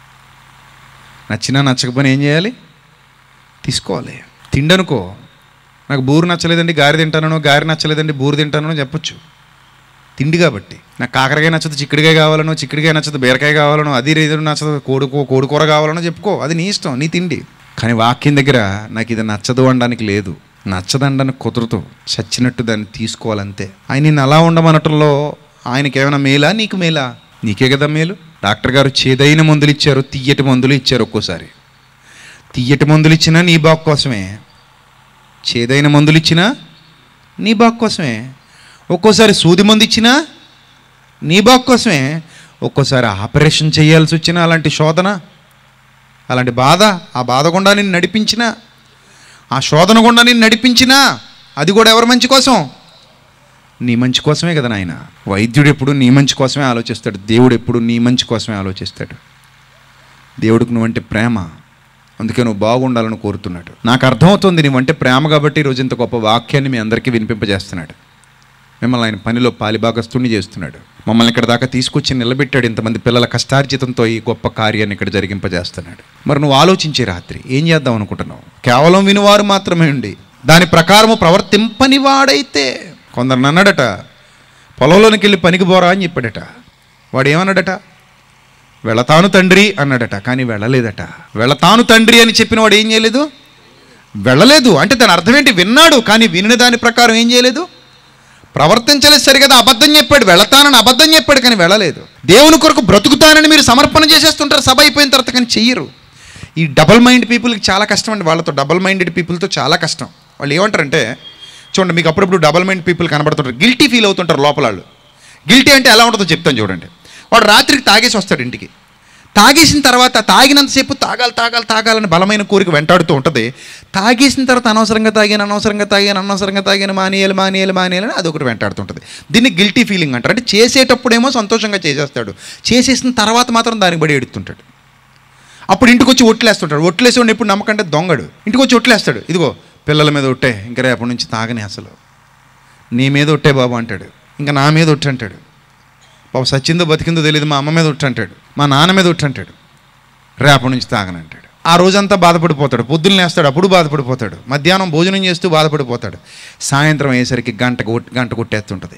నచ్చినా నచ్చకపోయినా ఏం చేయాలి తీసుకోవాలి తిండనుకో నాకు బూరు నచ్చలేదండి గారి తింటానో గారి నచ్చలేదండి బూరు తింటానో చెప్పొచ్చు తిండి కాబట్టి నాకు కాకరకాయ నచ్చదు చిక్కుడుకాయ కావాలనో చిక్కుడుకాయ నచ్చదు బీరకాయ కావాలనో అది రేదు నచ్చదు కోడుకో కోడికూర కావాలనో చెప్పుకో అది నీ ఇష్టం నీ తిండి కానీ వాక్యం దగ్గర నాకు ఇది నచ్చదు అనడానికి లేదు నచ్చదనడానికి కుదరదు చచ్చినట్టు దాన్ని తీసుకోవాలంతే ఆయన నిన్ను అలా ఉండమనటంలో ఆయనకి ఏమైనా మేలా నీకు మేలా నీకే కదా మేలు డాక్టర్ గారు చేదైన మందులు ఇచ్చారు తీయటి మందులు ఇచ్చారు ఒక్కోసారి తీయటి మందులు ఇచ్చినా నీ బాగు కోసమే చేదైన మందులు ఇచ్చినా నీ బాగు కోసమే ఒక్కోసారి సూది మందు ఇచ్చినా నీ బాగు కోసమే ఒక్కోసారి ఆపరేషన్ చేయాల్సి వచ్చిన అలాంటి శోధన అలాంటి బాధ ఆ బాధ గుండా నిన్ను నడిపించిన ఆ శోధన గుండా నిన్ను నడిపించినా అది కూడా ఎవరి మంచి కోసం నీ మంచి కోసమే కదా నాయన వైద్యుడు ఎప్పుడు నీ మంచి కోసమే ఆలోచిస్తాడు దేవుడు ఎప్పుడు నీ మంచి కోసమే ఆలోచిస్తాడు దేవుడికి నువ్వంటే ప్రేమ అందుకే నువ్వు బాగుండాలని కోరుతున్నాడు నాకు అర్థమవుతుంది నువ్వంటే ప్రేమ కాబట్టి ఈరోజు ఇంత గొప్ప వాక్యాన్ని మీ అందరికీ వినిపింపజేస్తున్నాడు మిమ్మల్ని ఆయన పనిలో పాలిభాగస్తుని చేస్తున్నాడు మమ్మల్ని ఇక్కడ దాకా తీసుకొచ్చి నిలబెట్టాడు ఇంతమంది పిల్లల కష్టార్జితంతో ఈ గొప్ప కార్యాన్ని ఇక్కడ జరిగింపజేస్తున్నాడు మరి నువ్వు ఆలోచించే రాత్రి ఏం చేద్దాం అనుకుంటున్నావు కేవలం వినువారు మాత్రమే ఉండి దాని ప్రకారము ప్రవర్తింపని వాడైతే కొందరు అన్నాడట పొలంలోనికి వెళ్ళి పనికి పోరా అని చెప్పాడట వాడు ఏమన్నాడట వెళతాను తండ్రి అన్నాడట కానీ వెళ్ళలేదట వెళతాను తండ్రి అని చెప్పిన వాడు ఏం చేయలేదు వెళ్ళలేదు అంటే దాని అర్థం ఏంటి విన్నాడు కానీ వినిన దాని ప్రకారం ఏం చేయలేదు ప్రవర్తించలేదు సరిగదా అబద్ధం చెప్పాడు వెళతానని అబద్ధం చెప్పాడు కానీ వెళ్ళలేదు దేవుని కొరకు బ్రతుకుతానని మీరు సమర్పణ చేసేస్తుంటారు సభ అయిపోయిన తర్వాత కానీ చెయ్యరు ఈ డబల్ మైండ్ పీపుల్కి చాలా కష్టం అండి వాళ్ళతో డబల్ మైండెడ్ పీపుల్తో చాలా కష్టం వాళ్ళు ఏమంటారంటే చూడండి మీకు అప్పుడప్పుడు డబల్ మైండ్ పీపుల్ కనబడుతుంటారు గిల్టీ ఫీల్ అవుతుంటారు లోపల వాళ్ళు గిల్టీ అంటే ఎలా ఉంటుందో చెప్తాను చూడండి వాడు రాత్రికి తాగేసి వస్తాడు ఇంటికి తాగేసిన తర్వాత తాగినంతసేపు తాగాలి తాగాలి తాగాలని బలమైన కోరిక వెంటాడుతూ ఉంటుంది తాగేసిన తర్వాత అనవసరంగా తాగాను అనవసరంగా తాగాను అనవసరంగా తాగాను మానేయాలి మానేయాలి మానేయాలని అదొకటి వెంటాడుతుంటుంది దీన్ని గిల్టీ ఫీలింగ్ అంటారు అంటే చేసేటప్పుడేమో సంతోషంగా చేసేస్తాడు చేసేసిన తర్వాత మాత్రం దానికి బడి ఎడుతుంటాడు అప్పుడు ఇంటికి వచ్చి ఒట్లేస్తుంటాడు ఒట్లేసేవాడిని ఎప్పుడు నమ్మకంటే దొంగడు ఇంటికి వచ్చి ఒట్లేస్తాడు ఇదిగో పిల్లల మీద ఒట్టే ఇంకా రేపటి నుంచి తాగని అసలు నీ మీద ఒట్టే బాబు అంటాడు ఇంకా నా మీద ఒట్టి అంటాడు బాబు సచ్చిందో బతికిందో తెలియదు మా అమ్మ మీద ఒట్టి అంటాడు మా నాన్న మీద ఒట్టి అంటాడు రేపటి నుంచి తాగనంటాడు ఆ రోజంతా బాధపడిపోతాడు పొద్దున్న లేస్తాడు అప్పుడు బాధపడిపోతాడు మధ్యాహ్నం భోజనం చేస్తూ బాధపడిపోతాడు సాయంత్రం అయ్యేసరికి గంట కొట్- గంట కొట్టేస్తుంటుంది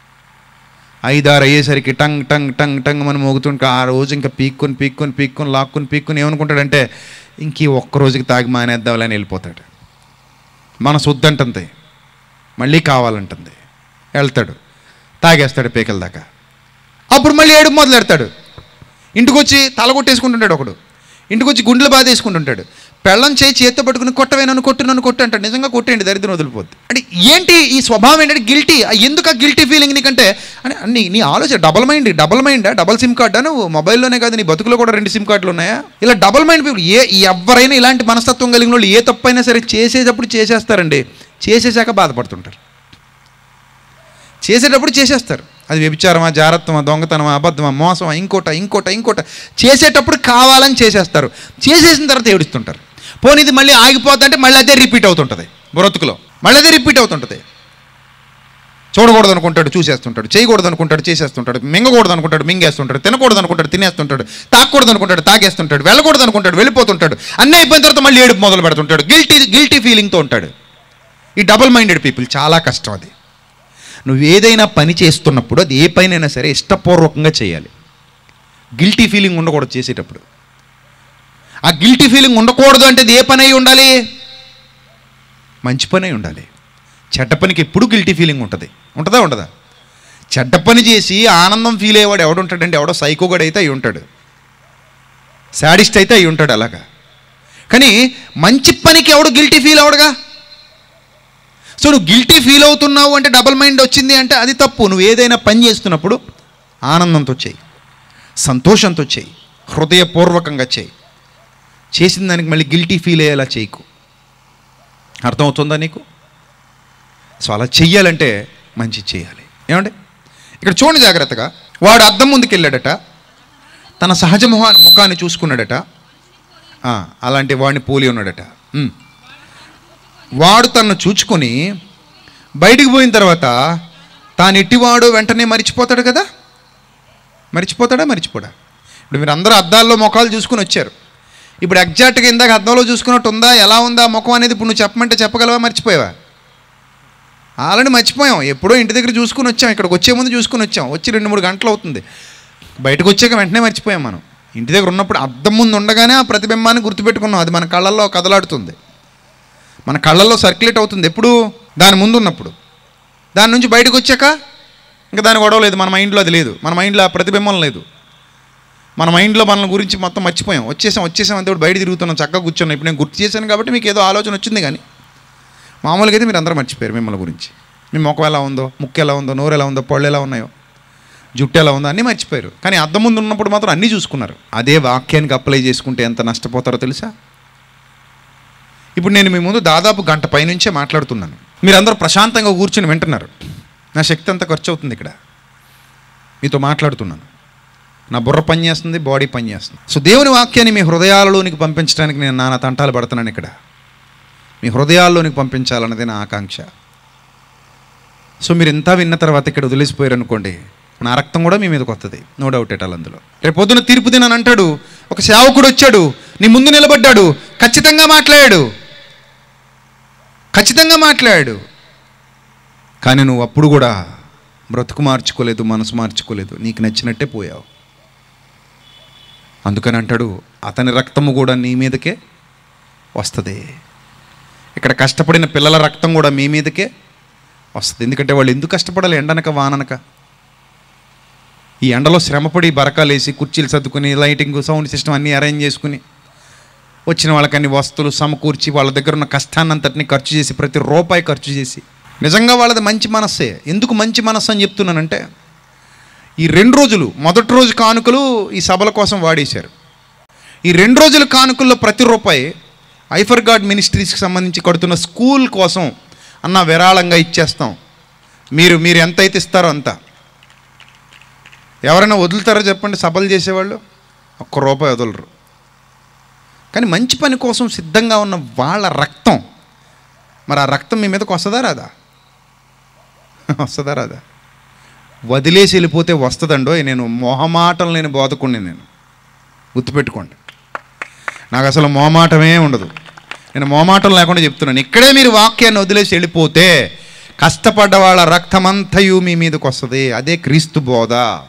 ఐదారు అయ్యేసరికి టంగ్ టంగ్ టంగ్ టంగ్ మనం మోగుతుంటే ఆ రోజు ఇంకా పీక్కొని పీక్కొని పీక్కొని లాక్కొని పీక్కొని ఏమనుకుంటాడంటే ఇంక ఈ ఒక్క రోజుకి తాగి మానేద్దాంలని వెళ్ళిపోతాడు మన శుద్ధంటుంది మళ్ళీ కావాలంటుంది వెళ్తాడు తాగేస్తాడు పీకల దాకా అప్పుడు మళ్ళీ ఏడుపు మొదలు పెడతాడు ఇంటికి వచ్చి తల కొట్టేసుకుంటుంటాడు ఒకడు ఇంటికి వచ్చి గుండెలు బాధ వేసుకుంటుంటాడు పెళ్ళం చేయి చేత్తో పట్టుకుని కొట్టవే నన్ను కొట్టు నన్ను కొట్టు అంటాడు నిజంగా కొట్టేయండి దరిద్రం వదిలిపోద్ది అంటే ఏంటి ఈ స్వభావం ఏంటంటే గిల్టీ ఎందుకు ఆ గిల్టీ ఫీలింగ్ నీకంటే అని నీ నీ ఆలోచన double mind double mind double SIM కార్డా నువ్వు మొబైల్లోనే కాదు నీ బతుకులో కూడా రెండు సిమ్ కార్డులు ఉన్నాయా ఇలా డబల్ మైండ్ పీపుల్ ఏ ఎవరైనా ఇలాంటి మనస్తత్వం కలిగిన వాళ్ళు ఏ తప్పైనా సరే చేసేటప్పుడు చేసేస్తారండి చేసేసాక బాధపడుతుంటారు చేసేటప్పుడు చేసేస్తారు అది వ్యభిచారమా జారత్వమా దొంగతనమా అబద్ధమా మోసమా ఇంకోట ఇంకోట ఇంకోట చేసేటప్పుడు కావాలని చేసేస్తారు చేసేసిన తర్వాత ఏడుస్తుంటారు పోనీ ఇది మళ్ళీ ఆగిపోతుంటే మళ్ళీ అదే రిపీట్ అవుతుంటుంది బ్రతుకులో మళ్ళీ అదే రిపీట్ అవుతుంటుంది చూడకూడదు అనుకుంటాడు చూసేస్తుంటాడు చేయకూడదు అనుకుంటాడు చేసేస్తుంటాడు మింగకూడదు అనుకుంటాడు మింగేస్తుంటాడు తినకూడదు అనుకుంటాడు తినేస్తుంటాడు తాకూడదు అనుకుంటాడు తాగేస్తుంటాడు వెళ్ళకూడదు అనుకుంటాడు వెళ్ళిపోతుంటాడు అన్నీ అయిపోయిన తర్వాత మళ్ళీ ఏడుపు మొదలు పెడుతుంటాడు గిల్టీ గిల్టీ ఫీలింగ్తో ఉంటాడు ఈ డబుల్ మైండెడ్ పీపుల్ చాలా కష్టం అది నువ్వు ఏదైనా పని చేస్తున్నప్పుడు అది ఏ పనైనా సరే ఇష్టపూర్వకంగా చేయాలి గిల్టీ ఫీలింగ్ ఉండకూడదు చేసేటప్పుడు ఆ గిల్టీ ఫీలింగ్ ఉండకూడదు అంటే అది ఏ పని అయి ఉండాలి మంచి పని అయి ఉండాలి చెడ్డ పనికి ఎప్పుడు గిల్టీ ఫీలింగ్ ఉంటుంది ఉంటుందా ఉండదా చెడ్డ పని చేసి ఆనందం ఫీల్ అయ్యేవాడు ఎవడుంటాడంటే ఎవడో సైకోగాడు అయితే అయి ఉంటాడు శాడిస్ట్ అయితే అయి ఉంటాడు అలాగా కానీ మంచి పనికి ఎవడు గిల్టీ ఫీల్ అవడుగా సో నువ్వు గిల్టీ ఫీల్ అవుతున్నావు అంటే డబల్ మైండ్ వచ్చింది అంటే అది తప్పు నువ్వు ఏదైనా పని చేస్తున్నప్పుడు ఆనందంతో చేయి సంతోషంతో చేయి హృదయపూర్వకంగా చేయి చేసిన దానికి మళ్ళీ గిల్టీ ఫీల్ అయ్యేలా చేయకు అర్థమవుతుందా నీకు సో అలా చెయ్యాలంటే మంచి చేయాలి ఏమండి ఇక్కడ చూడండి జాగ్రత్తగా వాడు అద్దం ముందుకు వెళ్ళాడట తన సహజ ముఖా ముఖాన్ని చూసుకున్నాడట ఆ, అలాంటి వాడిని పోలి ఉన్నాడట ఉమ్. వాడు తనను చూచుకొని బయటికి పోయిన తర్వాత తాను ఎట్టివాడు వెంటనే మరిచిపోతాడు కదా మరిచిపోతాడా మరిచిపోడా ఇప్పుడు మీరు అందరూ అద్దాల్లో ముఖాలు చూసుకుని వచ్చారు ఇప్పుడు ఎగ్జాక్ట్గా ఇందాక అద్దంలో చూసుకున్నట్టు ఉందా ఎలా ఉందా ముఖం అనేది ఇప్పుడు నువ్వు చెప్పమంటే చెప్పగలవా మర్చిపోయావా ఆల్రెడీ మర్చిపోయాం ఎప్పుడో ఇంటి దగ్గర చూసుకుని వచ్చాం ఇక్కడికి వచ్చే ముందు చూసుకుని వచ్చాం వచ్చి రెండు మూడు గంటలు అవుతుంది బయటకు వచ్చాక వెంటనే మర్చిపోయాం మనం ఇంటి దగ్గర ఉన్నప్పుడు అద్దం ముందు ఉండగానే ఆ ప్రతిబింబాన్ని గుర్తుపెట్టుకున్నాం అది మన కళ్ళల్లో కదలాడుతుంది మన కళ్ళల్లో సర్క్యులేట్ అవుతుంది ఎప్పుడు దాని ముందు ఉన్నప్పుడు దాని నుంచి బయటకు వచ్చాక ఇంకా దాని గొడవ లేదు మన మైండ్లో అది లేదు మన మైండ్లో ఆ ప్రతిబింబం లేదు మన మైండ్లో మన గురించి మొత్తం మర్చిపోయాం వచ్చేసాం వచ్చేసాం అంతే బయట తిరుగుతున్నాం చక్కగా కూర్చున్నాం ఇప్పుడు నేను గుర్తు చేశాను కాబట్టి మీకు ఏదో ఆలోచన వచ్చింది కానీ మామూలుగా అయితే మీరు అందరూ మర్చిపోయారు మిమ్మల్ని గురించి మీ ముఖం ఎలా ఉందో ముక్కు ఎలా ఉందో నోరు ఎలా ఉందో పళ్ళు ఎలా ఉన్నాయో జుట్టు ఎలా ఉందో అన్నీ మర్చిపోయారు కానీ అద్దం ముందు ఉన్నప్పుడు మాత్రం అన్నీ చూసుకున్నారు అదే వాక్యానికి అప్లై చేసుకుంటే ఎంత నష్టపోతారో తెలుసా ఇప్పుడు నేను మీ ముందు దాదాపు గంట పైనుంచే మాట్లాడుతున్నాను మీరందరూ ప్రశాంతంగా కూర్చుని వింటున్నారు నా శక్తి అంతా ఖర్చు అవుతుంది ఇక్కడ మీతో మాట్లాడుతున్నాను నా బుర్ర పని చేస్తుంది బాడీ పని చేస్తుంది సో దేవుని వాక్యాన్ని మీ హృదయాలలోనికి పంపించడానికి నేను నానా తంటాలు పడుతున్నాను ఇక్కడ మీ హృదయాల్లోనికి పంపించాలన్నది నా ఆకాంక్ష సో మీరు ఇంత విన్న తర్వాత ఇక్కడ వదిలేసిపోయారు అనుకోండి నా రక్తం కూడా మీ మీదకి వస్తుంది నో డౌట్ ఎట్ ఆల్ అందులో రేపు పొద్దున తీర్పు దినని అంటాడు ఒక సేవకుడు వచ్చాడు నీ ముందు నిలబడ్డాడు ఖచ్చితంగా మాట్లాడాడు ఖచ్చితంగా మాట్లాడాడు కానీ నువ్వు అప్పుడు కూడా బ్రతుకు మార్చుకోలేదు మనసు మార్చుకోలేదు నీకు నచ్చినట్టే పోయావు అందుకని అంటాడు అతని రక్తము కూడా నీ మీదకే వస్తుంది ఇక్కడ కష్టపడిన పిల్లల రక్తం కూడా మీ మీదకే వస్తుంది ఎందుకంటే వాళ్ళు ఎందుకు కష్టపడాలి ఎండనక వాననక ఈ ఎండలో శ్రమపడి బరకాలేసి కుర్చీలు సర్దుకుని లైటింగ్ సౌండ్ సిస్టమ్ అన్నీ అరేంజ్ చేసుకుని వచ్చిన వాళ్ళకి అన్ని వస్తువులు సమకూర్చి వాళ్ళ దగ్గర ఉన్న కష్టాన్నంతటిని ఖర్చు చేసి ప్రతి రూపాయి ఖర్చు చేసి నిజంగా వాళ్ళది మంచి మనస్సే ఎందుకు మంచి మనస్సు అని చెప్తున్నానంటే ఈ రెండు రోజులు మొదటి రోజు కానుకలు ఈ సభల కోసం వాడేశారు ఈ రెండు రోజుల కానుకల్లో ప్రతి రూపాయి ఐఫర్ గాడ్ మినిస్ట్రీస్కి సంబంధించి కడుతున్న స్కూల్ కోసం అన్న విరాళంగా ఇచ్చేస్తాం మీరు మీరు ఎంత అయితే ఇస్తారో అంత ఎవరైనా వదులుతారో చెప్పండి సభలు చేసేవాళ్ళు ఒక్క రూపాయి వదలరు కానీ మంచి పని కోసం సిద్ధంగా ఉన్న వాళ్ళ రక్తం మరి ఆ రక్తం మీ మీదకి వస్తుందా రాదా వస్తుందా రాదా వదిలేసి వెళ్ళిపోతే వస్తుందండో నేను మొహమాటం లేని బోధకుడిని నేను గుర్తుపెట్టుకోండి నాకు అసలు మోమాటమే ఉండదు నేను మోమాటం లేకుండా చెప్తున్నాను ఇక్కడే మీరు వాక్యాన్ని వదిలేసి వెళ్ళిపోతే కష్టపడ్డ వాళ్ళ రక్తమంతయు మీ మీదకి వస్తుంది అదే క్రీస్తు బోధ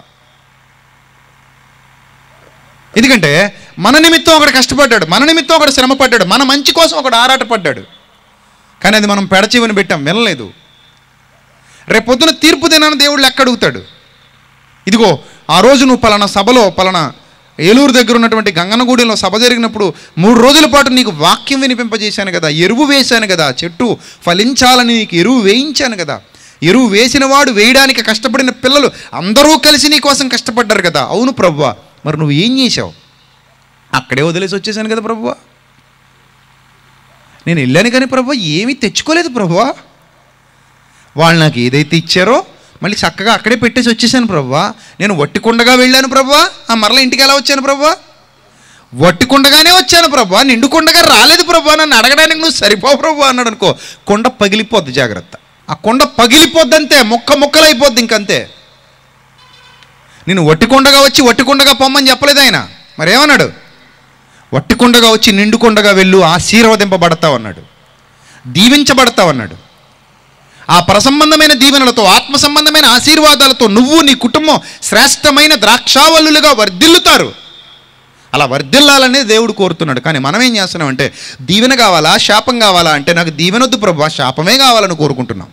ఎందుకంటే మన నిమిత్తం ఒకడు కష్టపడ్డాడు మన నిమిత్తం ఒకడు శ్రమ పడ్డాడు మన మంచి కోసం ఒకడు ఆరాటపడ్డాడు కానీ అది మనం పెడచివని పెట్టాం వినలేదు రేపొద్దున తీర్పు దినాన్ని దేవుడు లెక్క అడుగుతాడు ఇదిగో ఆ రోజు నువ్వు పలానా సభలో పలానా ఏలూరు దగ్గర ఉన్నటువంటి గంగనగూడెంలో సభ జరిగినప్పుడు మూడు రోజుల పాటు నీకు వాక్యం వినిపింపజేశాను కదా ఎరువు వేశాను కదా చెట్టు ఫలించాలని నీకు ఎరువు వేయించాను కదా ఎరువు వేసిన వాడు వేయడానికి కష్టపడిన పిల్లలు అందరూ కలిసి నీ కోసం కష్టపడ్డారు కదా అవును ప్రభువా మరి నువ్వు ఏం చేశావు అక్కడే వదిలేసి వచ్చేసాను కదా ప్రభువా నేను వెళ్ళాను కానీ ప్రభువా ఏమీ తెచ్చుకోలేదు ప్రభువా వాళ్ళు నాకు ఏదైతే ఇచ్చారో మళ్ళీ చక్కగా అక్కడే పెట్టేసి వచ్చేసాను ప్రభువా నేను వట్టికుండగా వెళ్ళాను ప్రభువా ఆ మరల ఇంటికి ఎలా వచ్చాను ప్రభువా వట్టికుండగానే వచ్చాను ప్రభువా నిండుకుండగా రాలేదు ప్రభువా నన్ను అడగడానికి నువ్వు సరిపోవు ప్రభువా అన్నాడు అనుకో కొండ పగిలిపోద్ది జాగ్రత్త ఆ కొండ పగిలిపోద్ది అంతే ముక్క ముక్కలైపోద్ది ఇంకంతే నేను వట్టికుండగా వచ్చి వట్టికుండగా పొమ్మని చెప్పలేదు ఆయన మరేమన్నాడు వట్టికుండగా వచ్చి నిండుకుండగా వెళ్ళు ఆశీర్వదింపబడతావు అన్నాడు దీవించబడతావు అన్నాడు ఆ పరసంబంధమైన దీవెనలతో ఆత్మ సంబంధమైన ఆశీర్వాదాలతో నువ్వు నీ కుటుంబం శ్రేష్టమైన ద్రాక్షావల్లులుగా వర్ధిల్లుతారు అలా వర్ధిల్లాలనే దేవుడు కోరుతున్నాడు కానీ మనం ఏం చేస్తున్నామంటే దీవెన కావాలా శాపం కావాలా అంటే నాకు దీవెనొద్దు ప్రభు శాపమే కావాలని కోరుకుంటున్నాం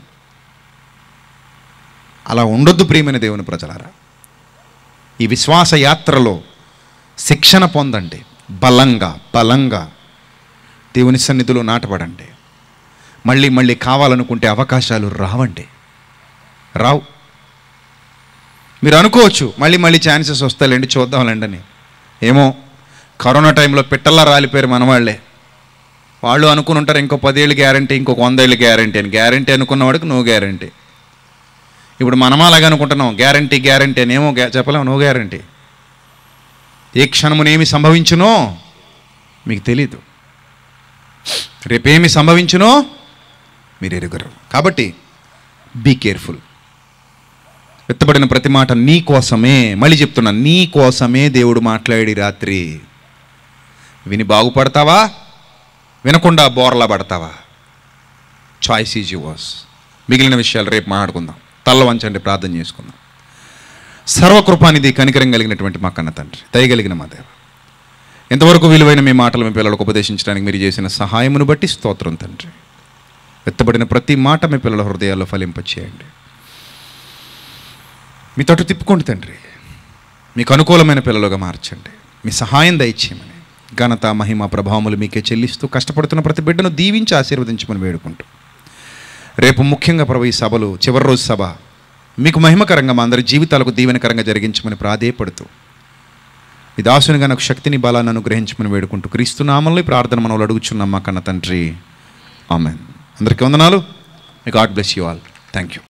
అలా ఉండొద్దు ప్రియమైన దేవుని ప్రజలారా ఈ విశ్వాస యాత్రలో శిక్షణ పొందండి బలంగా బలంగా దేవుని సన్నిధిలో నాటపడండి మళ్ళీ మళ్ళీ కావాలనుకుంటే అవకాశాలు రావండి రావు మీరు అనుకోవచ్చు మళ్ళీ మళ్ళీ ఛాన్సెస్ వస్తాయండి చూద్దాంలేండి అని ఏమో కరోనా టైంలో పిట్టల్లా రాలిపోయారు మనవాళ్లే వాళ్ళు అనుకుని ఉంటారు ఇంకో పదేళ్ళు గ్యారంటీ ఇంకొక వందేళ్ళు గ్యారంటీ అని గ్యారంటీ అనుకున్న వాడికి నో గ్యారంటీ ఇప్పుడు మనం అలాగే అనుకుంటున్నాం గ్యారంటీ గ్యారంటీ అని ఏమో గ్యా చెప్పలేము నో గ్యారంటీ ఏ క్షణమునేమి సంభవించునో మీకు తెలీదు రేపేమి సంభవించునో మీరు ఎరుగరు కాబట్టి బీ కేర్ఫుల్ ఎత్తబడిన ప్రతి మాట నీ కోసమే మళ్ళీ చెప్తున్నా నీ కోసమే దేవుడు మాట్లాడి రాత్రి విని బాగుపడతావా వినకుండా బోర్లా పడతావా చాయిస్ ఈజ్ యువర్స్ మిగిలిన విషయాలు రేపు మాట్లాడుకుందాం తల్ల వంచండి ప్రార్థన చేసుకుందాం సర్వకృపానిధి కనికరం కలిగినటువంటి మా కన్న తండ్రి దయగలిగిన మా దేవ ఎంతవరకు విలువైన మీ మాటలు మీ పిల్లలకు ఉపదేశించడానికి మీరు చేసిన సహాయమును బట్టి స్తోత్రం తండ్రి ఎత్తబడిన ప్రతి మాట మీ పిల్లల హృదయాల్లో ఫలింపచేయండి మీ తోట తిప్పుకోండి తండ్రి మీకు అనుకూలమైన పిల్లలుగా మార్చండి మీ సహాయం దయచేయమని ఘనత మహిమ ప్రభావములు మీకే చెల్లిస్తూ కష్టపడుతున్న ప్రతి బిడ్డను దీవించి ఆశీర్వదించమని వేడుకుంటూ రేపు ముఖ్యంగా ప్రభు ఈ సభలు చివరి రోజు సభ మీకు మహిమకరంగా మా అందరి జీవితాలకు దీవెనకరంగా జరిగించమని ప్రాధేయపడుతూ మీ దాసునిగా నాకు శక్తిని బలాన్ని అనుగ్రహించమని వేడుకుంటూ క్రీస్తు నామంలో ఈ ప్రార్థన మనలో అడుగుచున్నాం మా కన్న తండ్రి ఆమెన్ అందరికీ వందనాలు మీ God bless you all thank you